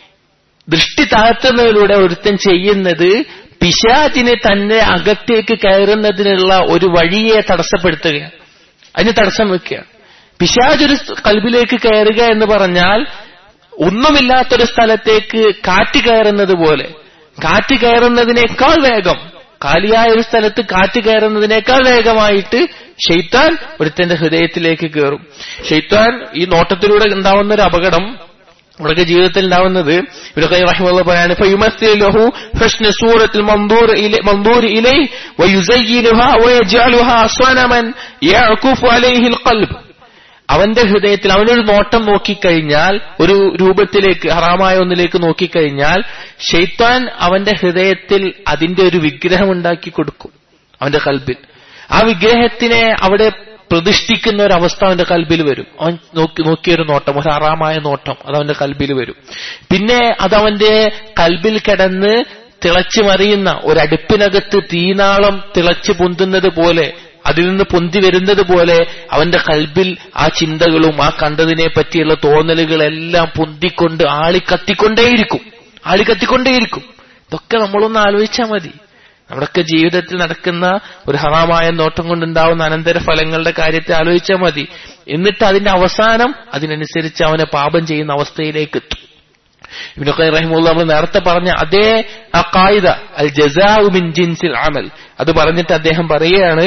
ദൃഷ്ടി താഴ്ത്തുന്നതിലൂടെ ഒരുത്തൻ ചെയ്യുന്നത് പിശാചിനെ തന്നെ അകത്തേക്ക് കയറുന്നതിനുള്ള ഒരു വഴിയെ തടസ്സപ്പെടുത്തുകയാണ് അതിന് തടസ്സം വെക്കുകയാണ് പിശാജ് ഒരു കൽബിലേക്ക് കയറുക എന്ന് പറഞ്ഞാൽ ഒന്നുമില്ലാത്തൊരു സ്ഥലത്തേക്ക് കാറ്റ് കയറുന്നത് പോലെ കാറ്റ് കയറുന്നതിനേക്കാൾ വേഗം കാലിയായ ഒരു സ്ഥലത്ത് കാറ്റ് കയറുന്നതിനേക്കാൾ വേഗമായിട്ട് ഷെയ്ത്താൻ ഒരുത്തന്റെ ഹൃദയത്തിലേക്ക് കയറും ഷെയ്ത്താൻ ഈ നോട്ടത്തിലൂടെ ഉണ്ടാവുന്ന ഒരു അപകടം നമ്മുടെ ജീവിതത്തിൽ ഉണ്ടാവുന്നത് ഇവരൊക്കെ റഹിമുള്ള പറയാണ് ഫയുമസ്സിലഹു ഹുസ്ന സൂറത്തിൽ മൻദൂർ ഇലൈ മൻദൂർ ഇലൈ വയുസയ്യിനുഹാ വയജഅലുഹാ സ്വനമൻ യഅകുഫു അലൈഹിൽ ഖൽബ് അവന്റെ ഹൃദയത്തിൽ അവനൊരു നോട്ടം നോക്കിക്കഴിഞ്ഞാൽ ഒരു രൂപത്തിലേക്ക് ഹറാമായ ഒന്നിലേക്ക് നോക്കിക്കഴിഞ്ഞാൽ ഷെയ്ത്താൻ അവന്റെ ഹൃദയത്തിൽ അതിന്റെ ഒരു വിഗ്രഹം ഉണ്ടാക്കി കൊടുക്കും അവന്റെ കൽബിൽ ആ വിഗ്രഹത്തിനെ അവിടെ പ്രതിഷ്ഠിക്കുന്ന ഒരു അവസ്ഥ അവന്റെ കൽബിൽ വരും അവൻ നോക്കി നോക്കിയൊരു നോട്ടം ഒരു ഹറാമായ നോട്ടം അത് അവന്റെ കൽബിൽ വരും പിന്നെ അതവന്റെ കൽബിൽ കിടന്ന് തിളച്ചു മറിയുന്ന ഒരടുപ്പിനകത്ത് തീനാളം തിളച്ചു പൊന്തുന്നത് പോലെ അതിൽ നിന്ന് പൊന്തി വരുന്നത് പോലെ അവന്റെ കൽബിൽ ആ ചിന്തകളും ആ കണ്ടതിനെ പറ്റിയുള്ള തോന്നലുകളെല്ലാം പൊന്തിക്കൊണ്ട് ആളി കത്തിക്കൊണ്ടേയിരിക്കും ആളി കത്തിക്കൊണ്ടേയിരിക്കും ഇതൊക്കെ നമ്മളൊന്ന് ആലോചിച്ചാൽ മതി നമ്മുടെയൊക്കെ ജീവിതത്തിൽ നടക്കുന്ന ഒരു ഹറാമായ നോട്ടം കൊണ്ടുണ്ടാവുന്ന അനന്തര ഫലങ്ങളുടെ കാര്യത്തെ ആലോചിച്ചാൽ മതി എന്നിട്ട് അതിന്റെ അവസാനം അതിനനുസരിച്ച് അവനെ പാപം ചെയ്യുന്ന അവസ്ഥയിലേക്ക് എത്തും ഇബിനൊക്കെ റഹിമുള്ള നമ്മൾ നേരത്തെ പറഞ്ഞ അതേ ആ കായിക അൽ ജസാഉ മിൻ ജിൻസിൽ അമൽ അത് പറഞ്ഞിട്ട് അദ്ദേഹം പറയുകയാണ്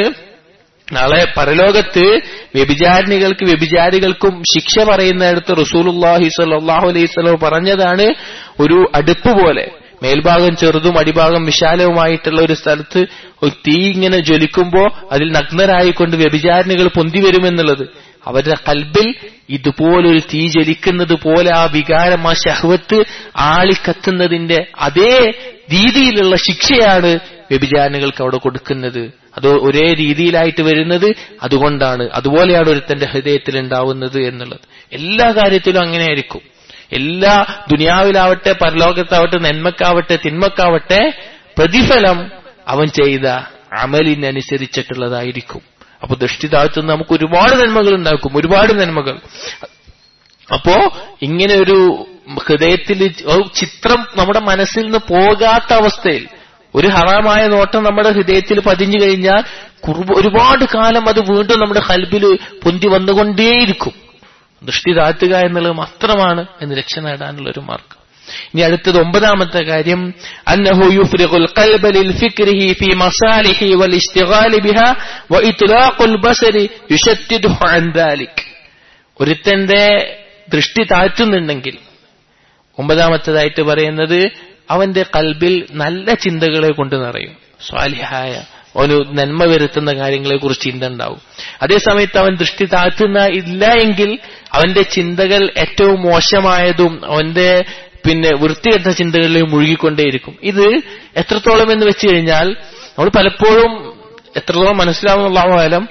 നാളെ പരലോകത്ത് വ്യഭിചാരിണികൾക്ക് വ്യഭിചാരികൾക്കും ശിക്ഷ പറയുന്നിടത്ത് റസൂലുല്ലാഹി സ്വല്ലല്ലാഹു അലൈഹി സ്വലം പറഞ്ഞതാണ് ഒരു അടുപ്പ് പോലെ മേൽഭാഗം ചെറുതും അടിഭാഗം വിശാലവുമായിട്ടുള്ള ഒരു സ്ഥലത്ത് ഒരു തീ ഇങ്ങനെ ജ്വലിക്കുമ്പോ അതിൽ നഗ്നരായിക്കൊണ്ട് വ്യഭിചാരിണികൾ പൊന്തി വരുമെന്നുള്ളത് അവരുടെ കൽബിൽ ഇതുപോലൊരു തീ ജ്വലിക്കുന്നത് പോലെ ആ വികാരം ആ ശഹവത്ത് ആളിക്കത്തുന്നതിന്റെ അതേ രീതിയിലുള്ള ശിക്ഷയാണ് വ്യഭിചാരണികൾക്ക് അവിടെ കൊടുക്കുന്നത് അത് ഒരേ രീതിയിലായിട്ട് വരുന്നത് അതുകൊണ്ടാണ് അതുപോലെയാണ് ഒരുത്തന്റെ ഹൃദയത്തിൽ ഉണ്ടാവുന്നത് എന്നുള്ളത് എല്ലാ കാര്യത്തിലും അങ്ങനെയായിരിക്കും എല്ലാ ദുനിയാവിലാവട്ടെ പരലോകത്താവട്ടെ നന്മക്കാവട്ടെ തിന്മക്കാവട്ടെ പ്രതിഫലം അവൻ ചെയ്ത അമലിനനുസരിച്ചിട്ടുള്ളതായിരിക്കും അപ്പൊ ദൃഷ്ടി താഴ്ത്തുന്ന നമുക്ക് ഒരുപാട് നന്മകൾ ഉണ്ടാക്കും ഒരുപാട് നന്മകൾ അപ്പോ ഇങ്ങനെ ഒരു ഹൃദയത്തിൽ ചിത്രം നമ്മുടെ മനസ്സിൽ നിന്ന് പോകാത്ത അവസ്ഥയിൽ ഒരു ഹറാമായ നോട്ടം നമ്മുടെ ഹൃദയത്തിൽ പതിഞ്ഞു കഴിഞ്ഞാൽ ഒരുപാട് കാലം അത് വീണ്ടും നമ്മുടെ കൽബിൽ പൊന്തി വന്നുകൊണ്ടേയിരിക്കും ദൃഷ്ടി താഴ്ത്തുക എന്നുള്ളത് മാത്രമാണ് എന്ന് രക്ഷ നേടാനുള്ള ഒരു മാർഗം ഇനി അടുത്തത് ഒമ്പതാമത്തെ കാര്യം അന്നഹു യുഫ്രിഖുൽ ഖൽബ ലിൽ ഫിക്രിഹി ഫീ മസാലിഹി വൽ ഇസ്തിഗാലി ബിഹാ വ ഇത്ലാഖുൽ ബസരി യുശദ്ദിദുഹു അൻ ദാലിക് ഒരുത്തന്റെ ദൃഷ്ടി താഴ്ത്തുന്നുണ്ടെങ്കിൽ ഒമ്പതാമത്തേതായിട്ട് പറയുന്നത് അവന്റെ കൽബിൽ നല്ല ചിന്തകളെ കൊണ്ട് നിറയും സ്വാലിഹായ ഒരു നന്മ വരുത്തുന്ന കാര്യങ്ങളെ കുറിച്ച് ചിന്ത ഉണ്ടാവും അതേസമയത്ത് അവൻ ദൃഷ്ടി താഴ്ത്തുന്ന ഇല്ല എങ്കിൽ അവന്റെ ചിന്തകൾ ഏറ്റവും മോശമായതും അവന്റെ പിന്നെ വൃത്തികെട്ട ചിന്തകളിൽ മുഴുകിക്കൊണ്ടേയിരിക്കും ഇത് എത്രത്തോളം എന്ന് വെച്ച് കഴിഞ്ഞാൽ നമ്മൾ പലപ്പോഴും എത്രത്തോളം മനസ്സിലാവുന്നുള്ള കാലം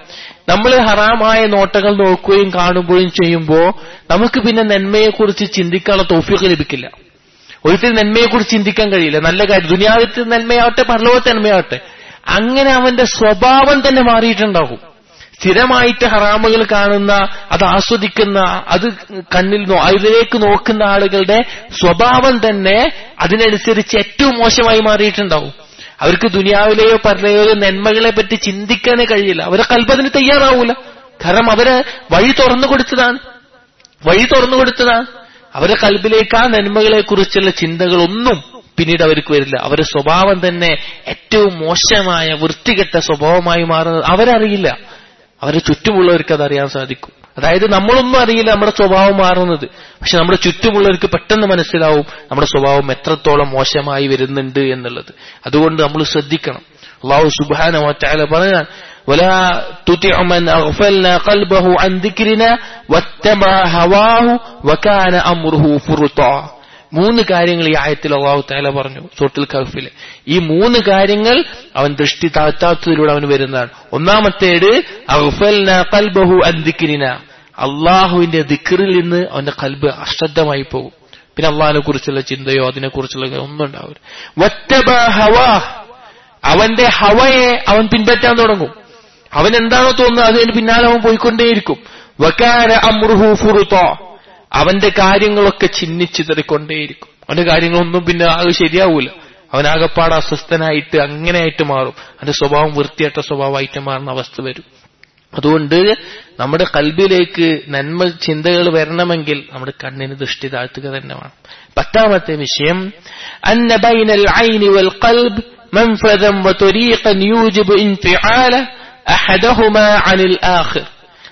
നമ്മൾ ഹറാമായ നോട്ടങ്ങൾ നോക്കുകയും കാണുകയും ചെയ്യുമ്പോൾ നമുക്ക് പിന്നെ നന്മയെക്കുറിച്ച് ചിന്തിക്കാനുള്ള തോഫിയൊക്കെ ലഭിക്കില്ല ഒരിക്കലും നന്മയെക്കുറിച്ച് ചിന്തിക്കാൻ കഴിയില്ല നല്ല കാര്യം ദുനിയാവിത്തെ നന്മയാവട്ടെ പരലോകത്തെ നന്മയാവട്ടെ അങ്ങനെ അവന്റെ സ്വഭാവം തന്നെ മാറിയിട്ടുണ്ടാകും സ്ഥിരമായിട്ട് ഹറാമുകൾ കാണുന്ന അത് ആസ്വദിക്കുന്ന അത് കണ്ണിൽ നോ അതിലേക്ക് നോക്കുന്ന ആളുകളുടെ സ്വഭാവം തന്നെ അതിനനുസരിച്ച് ഏറ്റവും മോശമായി മാറിയിട്ടുണ്ടാവും അവർക്ക് ദുനിയാവിലെയോ പരലെയോ നന്മകളെ പറ്റി ചിന്തിക്കാനേ കഴിയില്ല അവരെ കൽപ്പതിന് തയ്യാറാവൂല കാരണം അവര് വഴി തുറന്നു കൊടുത്തതാണ് വഴി തുറന്നു കൊടുത്തതാണ് അവരുടെ കൽബിലേക്ക് ആ നന്മകളെ കുറിച്ചുള്ള ചിന്തകളൊന്നും പിന്നീട് അവർക്ക് വരില്ല അവരുടെ സ്വഭാവം തന്നെ ഏറ്റവും മോശമായ വൃത്തികെട്ട സ്വഭാവമായി മാറുന്നത് അവരറിയില്ല അവരെ ചുറ്റുമുള്ളവർക്ക് അതറിയാൻ സാധിക്കും അതായത് നമ്മളൊന്നും അറിയില്ല നമ്മുടെ സ്വഭാവം മാറുന്നത് പക്ഷെ നമ്മുടെ ചുറ്റുമുള്ളവർക്ക് പെട്ടെന്ന് മനസ്സിലാവും നമ്മുടെ സ്വഭാവം എത്രത്തോളം മോശമായി വരുന്നുണ്ട് എന്നുള്ളത് അതുകൊണ്ട് നമ്മൾ ശ്രദ്ധിക്കണം അള്ളാഹു സുബാന വാറ്റാല പറയാൻ ولا تطع من أغفلنا قلبه عن ذكرنا واتبع هواه وكان أمره فرطا മൂന്ന് കാര്യങ്ങൾ ഈ ആയത്തിൽ അള്ളാഹു താല പറഞ്ഞു സോട്ടിൽ കഫില് ഈ മൂന്ന് കാര്യങ്ങൾ അവൻ ദൃഷ്ടി താഴ്ത്താത്തതിലൂടെ അവൻ വരുന്നതാണ് ഒന്നാമത്തേത് കൽബഹു അന്തിക്കിരിന അള്ളാഹുവിന്റെ ദിക്കറിൽ നിന്ന് അവന്റെ കൽബ് അശ്രദ്ധമായി പോകും പിന്നെ അള്ളാഹിനെ കുറിച്ചുള്ള ചിന്തയോ അതിനെ കുറിച്ചുള്ള ഒന്നും ഉണ്ടാവില്ല വറ്റബ ഹവാ അവന്റെ ഹവയെ അവൻ പിൻപറ്റാൻ തുടങ്ങും അവൻ എന്താണോ തോന്നുന്നത് അതിന് പിന്നാലെ അവൻ പോയിക്കൊണ്ടേയിരിക്കും വക്കാര അമ്രുഹു ഫുറുത്തോ അവന്റെ കാര്യങ്ങളൊക്കെ ചിന്നിച്ചിതറിക്കൊണ്ടേയിരിക്കും അവന്റെ കാര്യങ്ങളൊന്നും പിന്നെ അത് ശരിയാവൂല അവനാകപ്പാട് അസ്വസ്ഥനായിട്ട് അങ്ങനെയായിട്ട് മാറും അവന്റെ സ്വഭാവം വൃത്തിയായിട്ട സ്വഭാവമായിട്ട് മാറുന്ന അവസ്ഥ വരും അതുകൊണ്ട് നമ്മുടെ കൽബിലേക്ക് നന്മ ചിന്തകൾ വരണമെങ്കിൽ നമ്മുടെ കണ്ണിന് ദൃഷ്ടി താഴ്ത്തുക തന്നെ വേണം പത്താമത്തെ വിഷയം അന്ന ബൈനൽ ഐനി വൽ ഖൽബ് منفذا وطريقا يوجب انفعاله أحدهما عن الآخر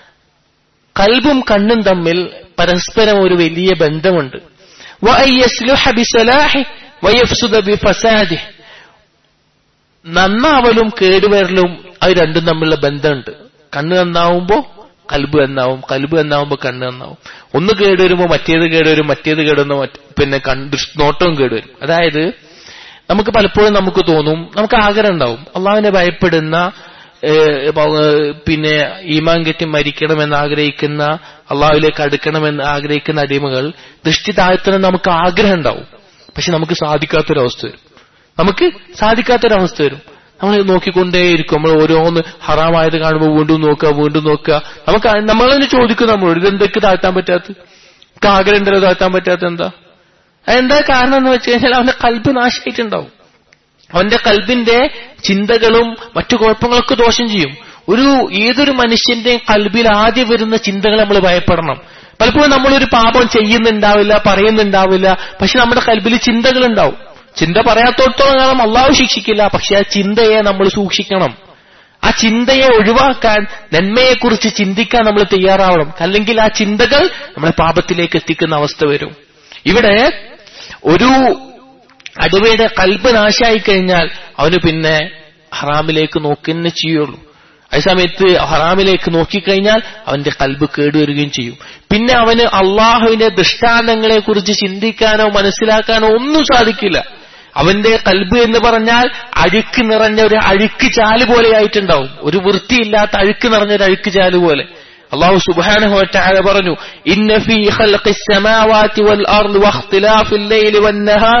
കൽബും കണ്ണും തമ്മിൽ പരസ്പരം ഒരു വലിയ ബന്ധമുണ്ട് നന്നാവലും കേടുവരലും അത് രണ്ടും തമ്മിലുള്ള ബന്ധമുണ്ട് കണ്ണ് നന്നാവുമ്പോ കൽബ് നന്നാവും കൽബ് നന്നാവുമ്പോ കണ്ണ് നന്നാവും ഒന്ന് കേടുവരുമ്പോ മറ്റേത് കേടുവരും മറ്റേത് കേടുവന്ന പിന്നെ നോട്ടവും കേടുവരും അതായത് നമുക്ക് പലപ്പോഴും നമുക്ക് തോന്നും നമുക്ക് ആഗ്രഹം ഉണ്ടാവും അള്ളാവിനെ ഭയപ്പെടുന്ന പിന്നെ ഈമാൻ കെട്ടി മരിക്കണമെന്ന് ആഗ്രഹിക്കുന്ന അള്ളാഹുലേക്ക് അടുക്കണമെന്ന് ആഗ്രഹിക്കുന്ന അടിമകൾ ദൃഷ്ടി താഴ്ത്തണം നമുക്ക് ആഗ്രഹം ഉണ്ടാവും പക്ഷെ നമുക്ക് സാധിക്കാത്തൊരവസ്ഥ വരും നമുക്ക് സാധിക്കാത്തൊരവസ്ഥ വരും നമ്മൾ നോക്കിക്കൊണ്ടേയിരിക്കും നമ്മൾ ഓരോന്ന് ഹറാമായത് കാണുമ്പോൾ വീണ്ടും നോക്കുക വീണ്ടും നോക്കുക നമുക്ക് നമ്മളതിന് ചോദിക്കും നമ്മളോട് ഇതെന്തൊക്കെ താഴ്ത്താൻ പറ്റാത്ത നമുക്ക് ആഗ്രഹം ഉണ്ടല്ലോ താഴ്ത്താൻ പറ്റാത്ത എന്താ എന്താ കാരണം എന്ന് വെച്ച് കഴിഞ്ഞാൽ അവന്റെ കൽബ് നാശമായിട്ടുണ്ടാവും അവന്റെ കൽബിന്റെ ചിന്തകളും മറ്റു കുഴപ്പങ്ങളൊക്കെ ദോഷം ചെയ്യും ഒരു ഏതൊരു മനുഷ്യന്റെയും കൽബിൽ ആദ്യം വരുന്ന ചിന്തകൾ നമ്മൾ ഭയപ്പെടണം പലപ്പോഴും നമ്മളൊരു പാപം ചെയ്യുന്നുണ്ടാവില്ല പറയുന്നുണ്ടാവില്ല പക്ഷെ നമ്മുടെ കൽബിൽ ചിന്തകൾ ഉണ്ടാവും ചിന്ത പറയാത്തോടത്തോളം കാലം അള്ളാഹു ശിക്ഷിക്കില്ല പക്ഷെ ആ ചിന്തയെ നമ്മൾ സൂക്ഷിക്കണം ആ ചിന്തയെ ഒഴിവാക്കാൻ നന്മയെക്കുറിച്ച് ചിന്തിക്കാൻ നമ്മൾ തയ്യാറാവണം അല്ലെങ്കിൽ ആ ചിന്തകൾ നമ്മളെ പാപത്തിലേക്ക് എത്തിക്കുന്ന അവസ്ഥ വരും ഇവിടെ ഒരു അടിവയുടെ കൽബ് നാശായി കഴിഞ്ഞാൽ അവന് പിന്നെ ഹറാമിലേക്ക് നോക്കുന്നേ ചെയ്യുള്ളൂ അതേസമയത്ത് ഹറാമിലേക്ക് നോക്കിക്കഴിഞ്ഞാൽ അവന്റെ കൽബ് കേടുവരികയും ചെയ്യും പിന്നെ അവന് അള്ളാഹുവിന്റെ ദൃഷ്ടാന്തങ്ങളെ കുറിച്ച് ചിന്തിക്കാനോ മനസ്സിലാക്കാനോ ഒന്നും സാധിക്കില്ല അവന്റെ കൽബ് എന്ന് പറഞ്ഞാൽ അഴുക്ക് നിറഞ്ഞ ഒരു അഴുക്ക് ചാല് പോലെ ആയിട്ടുണ്ടാവും ഒരു വൃത്തിയില്ലാത്ത അഴുക്ക് നിറഞ്ഞ ഒരു അഴുക്ക് ചാല് പോലെ അള്ളാഹു സുബ്ഹാനഹു വതആല പറഞ്ഞു ഇന്ന ഫീ ഖൽഖിസ് സമാവാതി വൽ അർദ് വഖ്തിലാഫിൽ ലൈലി വൻ നഹാർ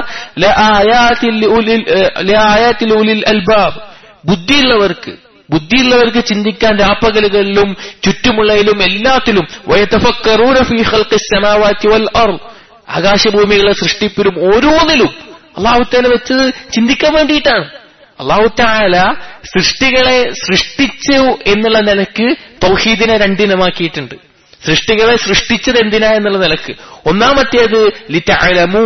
ലആയാതിൻ ലിഉലിൽ ലആയാതിൽ ഉലിൽ അൽബാബ് ബുദ്ധിയുള്ളവർക്ക് ബുദ്ധിയുള്ളവർക്ക് ചിന്തിക്കാൻ രാപ്പകലുകളിലും ചുറ്റുമുള്ളതിലും എല്ലാത്തിലും വയതഫക്കറൂന ഫീ ഖൽഖിസ് സമാവാതി വൽ അർദ് ആകാശഭൂമികളെ സൃഷ്ടിപ്പിലും ഓരോന്നിലും അള്ളാഹുത്താല വെച്ചത് ചിന്തിക്കാൻ വേണ്ടിയിട്ടാണ് അള്ളാഹുത്താല സൃഷ്ടികളെ സൃഷ്ടിച്ചു എന്നുള്ള നിലക്ക് തൗഹീദിനെ രണ്ടിനമാക്കിയിട്ടുണ്ട് സൃഷ്ടികളെ സൃഷ്ടിച്ചത് എന്തിനാ എന്നുള്ള നിലക്ക് ഒന്നാമത്തേത് ലിറ്റലമു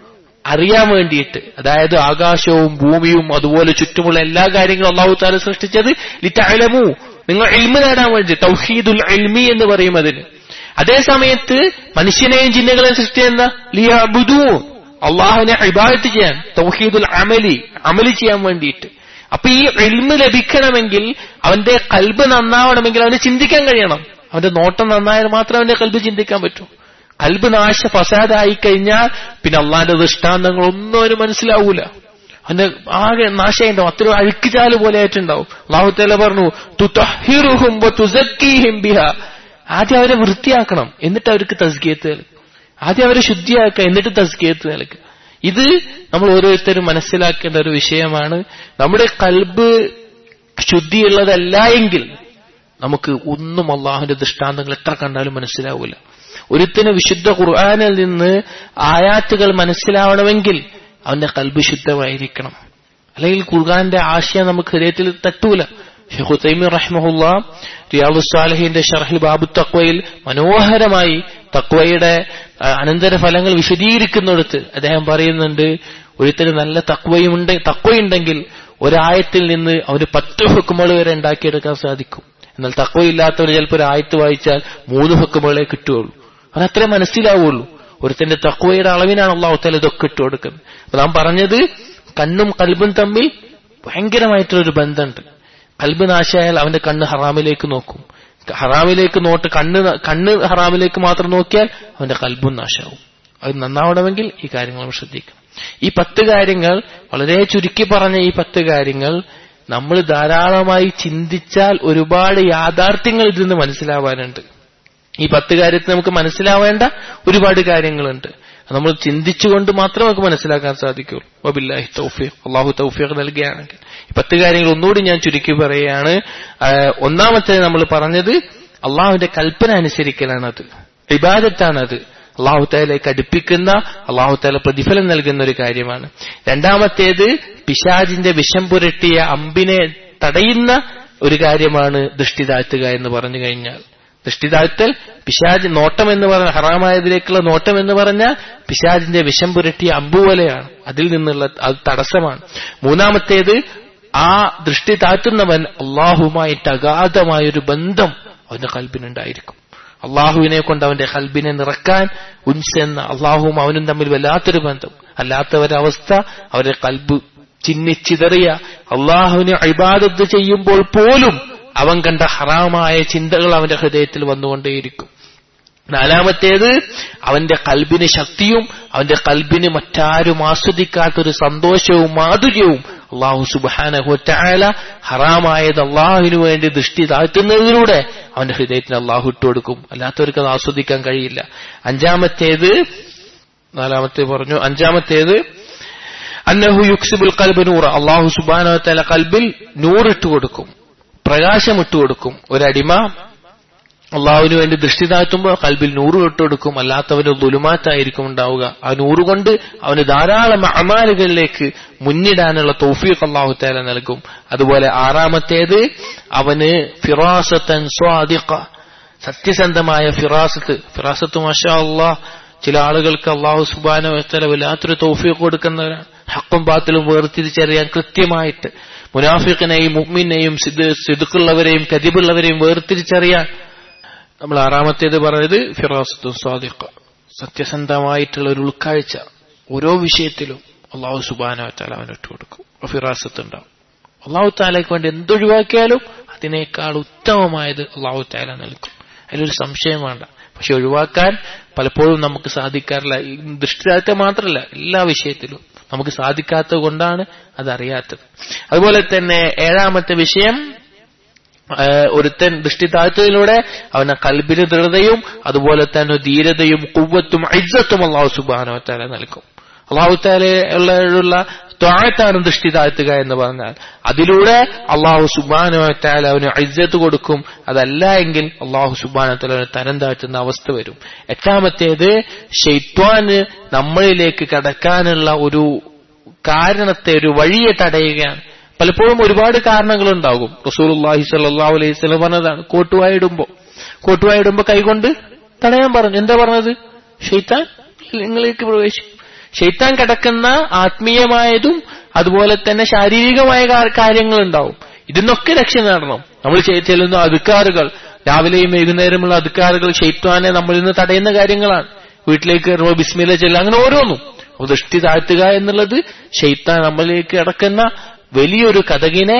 അറിയാൻ വേണ്ടിയിട്ട് അതായത് ആകാശവും ഭൂമിയും അതുപോലെ ചുറ്റുമുള്ള എല്ലാ കാര്യങ്ങളും അള്ളാഹു താല സൃഷ്ടിച്ചത് ലിറ്റലമു നിങ്ങൾ എൽമ നേടാൻ വേണ്ടി തൗഹീദുൽ എൽമി എന്ന് പറയും അതിന് അതേ സമയത്ത് മനുഷ്യനെയും ജിന്നുകളെയും സൃഷ്ടിച്ച എന്താ ലിയാബുദൂ അള്ളാഹുവിനെ ഇബാദത്ത് ചെയ്യാൻ തൗഹീദുൽ അമലി അമലി ചെയ്യാൻ വേണ്ടിയിട്ട് അപ്പൊ ഈ എൽമ് ലഭിക്കണമെങ്കിൽ അവന്റെ കൽബ് നന്നാവണമെങ്കിൽ അവന് ചിന്തിക്കാൻ കഴിയണം അവന്റെ നോട്ടം നന്നായാൽ മാത്രമേ അവന്റെ കൽബ് ചിന്തിക്കാൻ പറ്റൂ കൽബ് നാശ ഫസാദായി കഴിഞ്ഞാൽ പിന്നെ അള്ളാന്റെ ദൃഷ്ടാന്തങ്ങളൊന്നും അവന് മനസ്സിലാവൂല അവന്റെ ആകെ നാശയുണ്ടാവും അത്ര അഴുക്കുചാല് പോലെ ആയിട്ടുണ്ടാവും അള്ളാഹുത്തേല പറഞ്ഞു തുതഹിറുഹും തുസക്കീഹിം ബിഹ ആദ്യം അവരെ വൃത്തിയാക്കണം എന്നിട്ട് അവർക്ക് തസ്കിയത്ത് നൽകും ആദ്യം അവരെ ശുദ്ധിയാക്കുക എന്നിട്ട് തസ്കിയത്ത് നൽകുക ഇത് നമ്മൾ ഓരോരുത്തരും മനസ്സിലാക്കേണ്ട ഒരു വിഷയമാണ് നമ്മുടെ കൽബ് ശുദ്ധിയുള്ളതല്ല എങ്കിൽ നമുക്ക് ഒന്നും അള്ളാഹുന്റെ ദൃഷ്ടാന്തങ്ങൾ എത്ര കണ്ടാലും മനസ്സിലാവില്ല ഒരുത്തിന് വിശുദ്ധ ഖുർആാനിൽ നിന്ന് ആയാത്തുകൾ മനസ്സിലാവണമെങ്കിൽ അവന്റെ കൽബ് ശുദ്ധമായിരിക്കണം അല്ലെങ്കിൽ ഖുർആാന്റെ ആശയം നമുക്ക് ഹൃദയത്തിൽ തട്ടൂല ഷെയ്ഖു തൈമി റഹ്മഹുല്ല റിയാദു സാലഹിന്റെ ഷർഹിൽ ബാബു തക്വയിൽ മനോഹരമായി തക്വയുടെ അനന്തരഫലങ്ങൾ വിശദീകരിക്കുന്നിടത്ത് അദ്ദേഹം പറയുന്നുണ്ട് ഒരുത്തന് നല്ല തക്വയുമുണ്ട് തക്വയുണ്ടെങ്കിൽ ഒരായത്തിൽ നിന്ന് അവന് പത്ത് ഹുക്കുമകൾ വരെ ഉണ്ടാക്കിയെടുക്കാൻ സാധിക്കും എന്നാൽ തക്വയില്ലാത്തവർ ചിലപ്പോൾ ഒരു ആയത്ത് വായിച്ചാൽ മൂന്ന് ഹുക്കുമകളെ കിട്ടുകയുള്ളൂ അതത്രേ മനസ്സിലാവുള്ളൂ ഒരുത്തന്റെ തക്വയുടെ അളവിനാണ് അള്ളാഹുത്തല ഇതൊക്കെ ഇട്ട് കൊടുക്കുന്നത് അപ്പൊ നാം പറഞ്ഞത് കണ്ണും കൽബും തമ്മിൽ ഭയങ്കരമായിട്ടുള്ളൊരു ബന്ധമുണ്ട് കൽബ് നാശായാൽ അവന്റെ കണ്ണ് ഹറാമിലേക്ക് നോക്കും ഹറാമിലേക്ക് നോട്ട് കണ്ണ് കണ്ണ് ഹറാമിലേക്ക് മാത്രം നോക്കിയാൽ അവന്റെ കൽബും നാശാവും അത് നന്നാവണമെങ്കിൽ ഈ കാര്യങ്ങൾ നമ്മൾ ശ്രദ്ധിക്കണം ഈ പത്ത് കാര്യങ്ങൾ വളരെ ചുരുക്കി പറഞ്ഞ ഈ പത്ത് കാര്യങ്ങൾ നമ്മൾ ധാരാളമായി ചിന്തിച്ചാൽ ഒരുപാട് യാഥാർത്ഥ്യങ്ങൾ ഇതിൽ നിന്ന് മനസ്സിലാവാനുണ്ട് ഈ പത്ത് കാര്യത്തിൽ നമുക്ക് മനസ്സിലാവേണ്ട ഒരുപാട് കാര്യങ്ങളുണ്ട് നമ്മൾ ചിന്തിച്ചുകൊണ്ട് മാത്രമേ നമുക്ക് മനസ്സിലാക്കാൻ സാധിക്കുള്ളൂ വബില്ലാഹി തൗഫീഖ് അള്ളാഹു തൗഫീഖ് നൽകുകയാണെങ്കിൽ ഈ പത്ത് കാര്യങ്ങൾ ഒന്നുകൂടി ഞാൻ ചുരുക്കി പറയുകയാണ് ഒന്നാമത്തെ നമ്മൾ പറഞ്ഞത് അള്ളാഹുവിന്റെ കൽപ്പന അനുസരിക്കലാണത് ഇബാദത്താണത് അള്ളാഹു താലേക്ക് അടുപ്പിക്കുന്ന അള്ളാഹു താല പ്രതിഫലം നൽകുന്ന ഒരു കാര്യമാണ് രണ്ടാമത്തേത് പിശാജിന്റെ വിഷം പുരട്ടിയ അമ്പിനെ തടയുന്ന ഒരു കാര്യമാണ് ദൃഷ്ടി താഴ്ത്തുക എന്ന് പറഞ്ഞു കഴിഞ്ഞാൽ ദൃഷ്ടി താഴ്ത്തൽ പിശാജ് നോട്ടം എന്ന് പറഞ്ഞ ഹറാമായതിലേക്കുള്ള നോട്ടം എന്ന് പറഞ്ഞാൽ പിശാജിന്റെ വിഷം പുരട്ടിയ അമ്പുപോലെയാണ് അതിൽ നിന്നുള്ള അത് തടസ്സമാണ് മൂന്നാമത്തേത് ആ ദൃഷ്ടി താഴ്ത്തുന്നവൻ അള്ളാഹുമായിട്ട് അഗാധമായൊരു ബന്ധം അവന്റെ കൽബിനുണ്ടായിരിക്കും അള്ളാഹുവിനെ കൊണ്ട് അവന്റെ കൽബിനെ നിറക്കാൻ ഉൻസ് എന്ന അള്ളാഹുവും അവനും തമ്മിൽ വല്ലാത്തൊരു ബന്ധം അല്ലാത്തവരവസ്ഥ അവരുടെ കൽബ് ചിന്നിച്ചിതറിയ അള്ളാഹുവിനെ അഴിബാദത്ത് ചെയ്യുമ്പോൾ പോലും അവൻ കണ്ട ഹറാമായ ചിന്തകൾ അവന്റെ ഹൃദയത്തിൽ വന്നുകൊണ്ടേയിരിക്കും നാലാമത്തേത് അവന്റെ കൽബിന് ശക്തിയും അവന്റെ കൽബിന് മറ്റാരും ആസ്വദിക്കാത്തൊരു സന്തോഷവും മാധുര്യവും അള്ളാഹു സുബാനഹുറ്റായാല ഹറാമായത് അള്ളാഹുവിനു വേണ്ടി ദൃഷ്ടി താഴ്ത്തുന്നതിലൂടെ അവന്റെ ഹൃദയത്തിന് അള്ളാഹു ഇട്ടുകൊടുക്കും അല്ലാത്തവർക്ക് അത് ആസ്വദിക്കാൻ കഴിയില്ല അഞ്ചാമത്തേത് നാലാമത്തെ പറഞ്ഞു അഞ്ചാമത്തേത് അന്നഹു യുക്സിബുൽ കൽബ് നൂറ അള്ളാഹു സുബാനഹുത്താല കൽബിൽ നൂറിട്ട് കൊടുക്കും പ്രകാശം ഇട്ടുകൊടുക്കും ഒരടിമ അള്ളാഹുവിന് വേണ്ടി ദൃഷ്ടി താഴ്ത്തുമ്പോൾ കൽബിൽ നൂറ് ഇട്ടുകൊടുക്കും അല്ലാത്തവന് ദുലുമാറ്റായിരിക്കും ഉണ്ടാവുക ആ നൂറ് കൊണ്ട് അവന് ധാരാളം അമാലുകളിലേക്ക് മുന്നിടാനുള്ള തൗഫീഖ് അള്ളാഹു തേല നൽകും അതുപോലെ ആറാമത്തേത് അവന് ഫിറാസത്തൻ സ്വാദിഖ സത്യസന്ധമായ ഫിറാസത്ത് ഫിറാസത്ത് മാഷാ അള്ളാഹ് ചില ആളുകൾക്ക് അള്ളാഹു സുബാന വ്യക്തല വല്ലാത്തൊരു തൗഫീഖ് കൊടുക്കുന്നവരാണ് ഹക്കും ബാത്തിലും വേർതിരിച്ചറിയാൻ കൃത്യമായിട്ട് മുനാഫിഖിനെയും മുഹ്മിനെയും സിദുക്കുള്ളവരെയും കതിബുള്ളവരെയും വേർതിരിച്ചറിയാൻ നമ്മൾ ആറാമത്തേത് പറഞ്ഞത് ഫിറാസത്തു സ്വാദിഖ സത്യസന്ധമായിട്ടുള്ള ഒരു ഉൾക്കാഴ്ച ഓരോ വിഷയത്തിലും അള്ളാഹു സുബാന വെച്ചാൽ അവൻ ഇട്ടുകൊടുക്കും ഫിറാസത്ത് ഉണ്ടാവും അള്ളാഹു താലയ്ക്ക് വേണ്ടി എന്തൊഴിവാക്കിയാലും അതിനേക്കാൾ ഉത്തമമായത് അള്ളാഹു താല നൽകും അതിലൊരു സംശയം വേണ്ട പക്ഷെ ഒഴിവാക്കാൻ പലപ്പോഴും നമുക്ക് സാധിക്കാറില്ല ദൃഷ്ടിദായത്തെ മാത്രമല്ല എല്ലാ വിഷയത്തിലും നമുക്ക് സാധിക്കാത്തത് കൊണ്ടാണ് അതറിയാത്തത് അതുപോലെ തന്നെ ഏഴാമത്തെ വിഷയം ഒരുത്തൻ ദൃഷ്ടി താഴ്ത്തതിലൂടെ അവന്റെ കൽബിന് ദൃഢതയും അതുപോലെ തന്നെ ധീരതയും കുവ്വത്തും ഐസത്തും അള്ളാഹു സുബാനോത്താല നൽകും അള്ളാഹു താലുള്ള ത്വാഴത്താണ് ദൃഷ്ടി താഴ്ത്തുക എന്ന് പറഞ്ഞാൽ അതിലൂടെ അള്ളാഹു സുബാനോത്താല അവന് ഐസത്ത് കൊടുക്കും അതല്ല എങ്കിൽ അള്ളാഹു സുബാനോത്താല അവന് തരം താഴ്ത്തുന്ന അവസ്ഥ വരും എട്ടാമത്തേത് ഷെയ്ത്വാന് നമ്മളിലേക്ക് കടക്കാനുള്ള ഒരു കാരണത്തെ ഒരു വഴിയെ തടയുകയാണ് പലപ്പോഴും ഒരുപാട് കാരണങ്ങളുണ്ടാകും റസൂലുള്ളാഹി സ്വല്ലല്ലാഹു അലൈഹി വസല്ലം പറഞ്ഞതാണ് കോട്ടുവായിടുമ്പോ കോട്ടുവായിടുമ്പോ കൈകൊണ്ട് തടയാൻ പറഞ്ഞു എന്താ പറഞ്ഞത് ഷെയ്ത്താൻ നിങ്ങളിലേക്ക് പ്രവേശിക്കും ഷെയ്ത്താൻ കിടക്കുന്ന ആത്മീയമായതും അതുപോലെ തന്നെ ശാരീരികമായ കാര്യങ്ങളുണ്ടാവും ഇതിന്നൊക്കെ രക്ഷ നേടണം നമ്മൾ ചെല്ലുന്ന അധികാറുകൾ രാവിലെയും വൈകുന്നേരമുള്ള അധികാറുകൾ ഷെയ്ത്താനെ നമ്മളിൽ നിന്ന് തടയുന്ന കാര്യങ്ങളാണ് വീട്ടിലേക്ക് കയറുമ്പോൾ ബിസ്മില ചെല്ലുക അങ്ങനെ ഓരോന്നും ദൃഷ്ടി താഴ്ത്തുക എന്നുള്ളത് ഷെയ്ത്താൻ നമ്മളിലേക്ക് കിടക്കുന്ന വലിയൊരു കഥകിനെ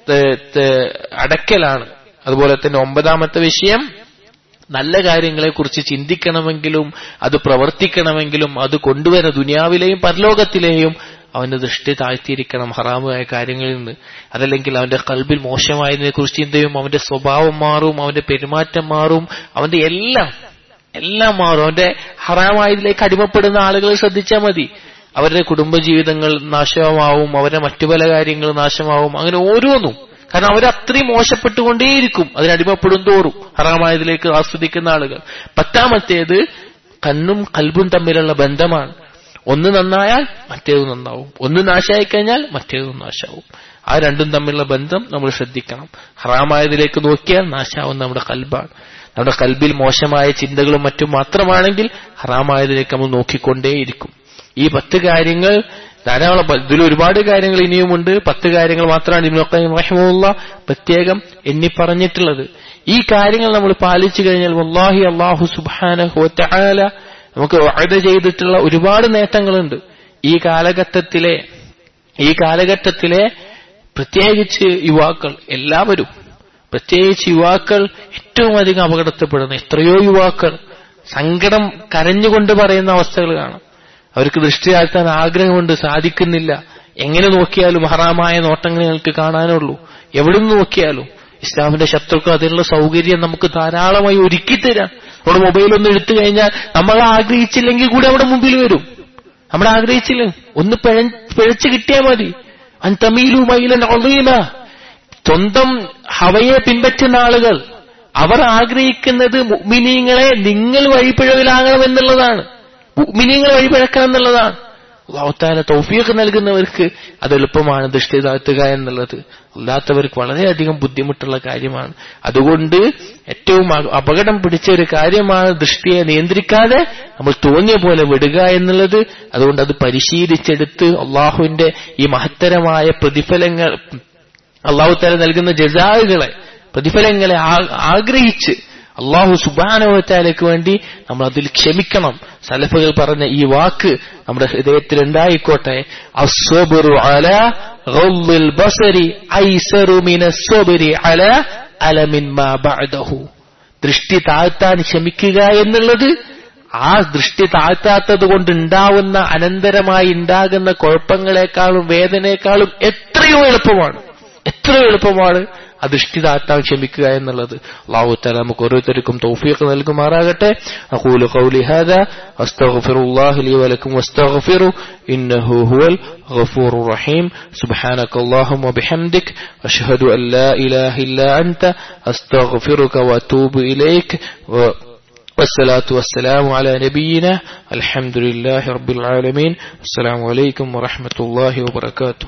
അടക്കലാണ് അതുപോലെ തന്നെ ഒമ്പതാമത്തെ വിഷയം നല്ല കാര്യങ്ങളെക്കുറിച്ച് ചിന്തിക്കണമെങ്കിലും അത് പ്രവർത്തിക്കണമെങ്കിലും അത് കൊണ്ടുവരുന്ന ദുനിയാവിലെയും പരലോകത്തിലെയും അവന്റെ ദൃഷ്ടി താഴ്ത്തിയിരിക്കണം ഹറാമായ കാര്യങ്ങളിൽ നിന്ന് അതല്ലെങ്കിൽ അവന്റെ കൽബിൽ മോശമായതിനെ കുറിച്ച് ചിന്തയും അവന്റെ സ്വഭാവം മാറും അവന്റെ പെരുമാറ്റം മാറും അവന്റെ എല്ലാം എല്ലാം മാറും അവന്റെ ഹറാമായതിലേക്ക് അടിമപ്പെടുന്ന ആളുകളെ ശ്രദ്ധിച്ചാൽ മതി അവരുടെ കുടുംബജീവിതങ്ങൾ നാശമാവും അവരുടെ മറ്റു പല കാര്യങ്ങൾ നാശമാവും അങ്ങനെ ഓരോന്നും കാരണം അവർ അത്രയും മോശപ്പെട്ടുകൊണ്ടേയിരിക്കും അതിനടിമപ്പെടും തോറും ഹറാമായതിലേക്ക് ആസ്വദിക്കുന്ന ആളുകൾ പത്താമത്തേത് കണ്ണും കൽബും തമ്മിലുള്ള ബന്ധമാണ് ഒന്ന് നന്നായാൽ മറ്റേത് നന്നാവും ഒന്ന് നാശമായി കഴിഞ്ഞാൽ മറ്റേതും നാശാവും ആ രണ്ടും തമ്മിലുള്ള ബന്ധം നമ്മൾ ശ്രദ്ധിക്കണം ഹറാമായതിലേക്ക് നോക്കിയാൽ നാശാവും നമ്മുടെ കൽബാണ് നമ്മുടെ കൽബിൽ മോശമായ ചിന്തകളും മറ്റും മാത്രമാണെങ്കിൽ ഹറാമായതിലേക്ക് നമ്മൾ നോക്കിക്കൊണ്ടേയിരിക്കും ഈ പത്ത് കാര്യങ്ങൾ ധാരാളം ഇതിൽ ഒരുപാട് കാര്യങ്ങൾ ഇനിയുമുണ്ട് പത്ത് കാര്യങ്ങൾ മാത്രമാണ് ഇബ്നു റഹിമുള്ള പ്രത്യേകം എണ്ണി പറഞ്ഞിട്ടുള്ളത് ഈ കാര്യങ്ങൾ നമ്മൾ പാലിച്ചു കഴിഞ്ഞാൽ വല്ലാഹി അള്ളാഹു സുബാനഹു തആല നമുക്ക് വാഴ ചെയ്തിട്ടുള്ള ഒരുപാട് നേട്ടങ്ങളുണ്ട് ഈ കാലഘട്ടത്തിലെ ഈ കാലഘട്ടത്തിലെ പ്രത്യേകിച്ച് യുവാക്കൾ എല്ലാവരും പ്രത്യേകിച്ച് യുവാക്കൾ ഏറ്റവും അധികം അപകടത്തിൽപ്പെടുന്ന എത്രയോ യുവാക്കൾ സങ്കടം കരഞ്ഞുകൊണ്ട് പറയുന്ന അവസ്ഥകൾ കാണാം അവർക്ക് ദൃഷ്ടി താഴ്ത്താൻ ആഗ്രഹമുണ്ട് സാധിക്കുന്നില്ല എങ്ങനെ നോക്കിയാലും ഹറാമായ നോട്ടങ്ങൾ ഞങ്ങൾക്ക് കാണാനുള്ളൂ എവിടെ നിന്ന് നോക്കിയാലും ഇസ്ലാമിന്റെ ശത്രുക്കൾ അതിനുള്ള സൗകര്യം നമുക്ക് ധാരാളമായി ഒരുക്കി തരാം നമ്മുടെ മൊബൈൽ ഒന്ന് എടുത്തു കഴിഞ്ഞാൽ നമ്മൾ ആഗ്രഹിച്ചില്ലെങ്കിൽ കൂടി അവിടെ മുമ്പിൽ വരും നമ്മൾ ആഗ്രഹിച്ചില്ല ഒന്ന് പിഴച്ചു കിട്ടിയാൽ മതി അന്തമീലു മൈലൻ ഒളീല സ്വന്തം ഹവയെ പിൻപറ്റുന്ന ആളുകൾ അവർ ആഗ്രഹിക്കുന്നത് മുഗ്മിനീങ്ങളെ നിങ്ങൾ വഴിപ്പിഴവിലാകണമെന്നുള്ളതാണ് മുഗ്മിനീങ്ങൾ വഴിപിഴക്കണം എന്നുള്ളതാണ് അള്ളാഹുത്താല തൗഫീഖ് നൽകുന്നവർക്ക് അത് എളുപ്പമാണ് ദൃഷ്ടി താഴ്ത്തുക എന്നുള്ളത് അല്ലാത്തവർക്ക് വളരെയധികം ബുദ്ധിമുട്ടുള്ള കാര്യമാണ് അതുകൊണ്ട് ഏറ്റവും അപകടം പിടിച്ച ഒരു കാര്യമാണ് ദൃഷ്ടിയെ നിയന്ത്രിക്കാതെ നമ്മൾ തോന്നിയ പോലെ വിടുക എന്നുള്ളത് അതുകൊണ്ട് അത് പരിശീലിച്ചെടുത്ത് അള്ളാഹുവിന്റെ ഈ മഹത്തരമായ പ്രതിഫലങ്ങൾ അള്ളാഹുത്താല നൽകുന്ന ജസാവുകളെ പ്രതിഫലങ്ങളെ ആഗ്രഹിച്ച് അള്ളാഹു സുബാനവത്താലേക്ക് വേണ്ടി നമ്മൾ അതിൽ ക്ഷമിക്കണം സലഫുകൾ പറഞ്ഞ ഈ വാക്ക് നമ്മുടെ ഹൃദയത്തിൽ ഉണ്ടായിക്കോട്ടെ അസ്വബുറു അല ഗൗൽ ബസരി ഐസറു മിന സ്വബരി അല അലമിൻ മാ ബഅദഹു ദൃഷ്ടി താഴ്ത്താൻ ക്ഷമിക്കുക എന്നുള്ളത് ആ ദൃഷ്ടി താഴ്ത്താത്തത് കൊണ്ട് ഉണ്ടാവുന്ന അനന്തരമായി ഉണ്ടാകുന്ന കുഴപ്പങ്ങളെക്കാളും വേദനയെക്കാളും എത്രയോ എളുപ്പമാണ് എത്രയോ എളുപ്പമാണ് ആ ദൃഷ്ടി താഴ്ത്താൻ ക്ഷമിക്കുക എന്നുള്ളത് അള്ളാഹു തല നമുക്ക് ഓരോരുത്തർക്കും തൗഫീഖ് നൽകുമാറാകട്ടെ അഖൂലു ഖൗലി ഹാദാ അസ്തഗ്ഫിറുല്ലാഹി ലി വലക്കും വസ്തഗ്ഫിറു ഇന്നഹു ഹുവൽ غفور رحيم سبحانك اللهم وبحمدك أشهد أن لا إله إلا أنت أستغفرك وأتوب إليك و والصلاة والسلام على نبينا الحمد لله رب العالمين السلام عليكم ورحمة الله وبركاته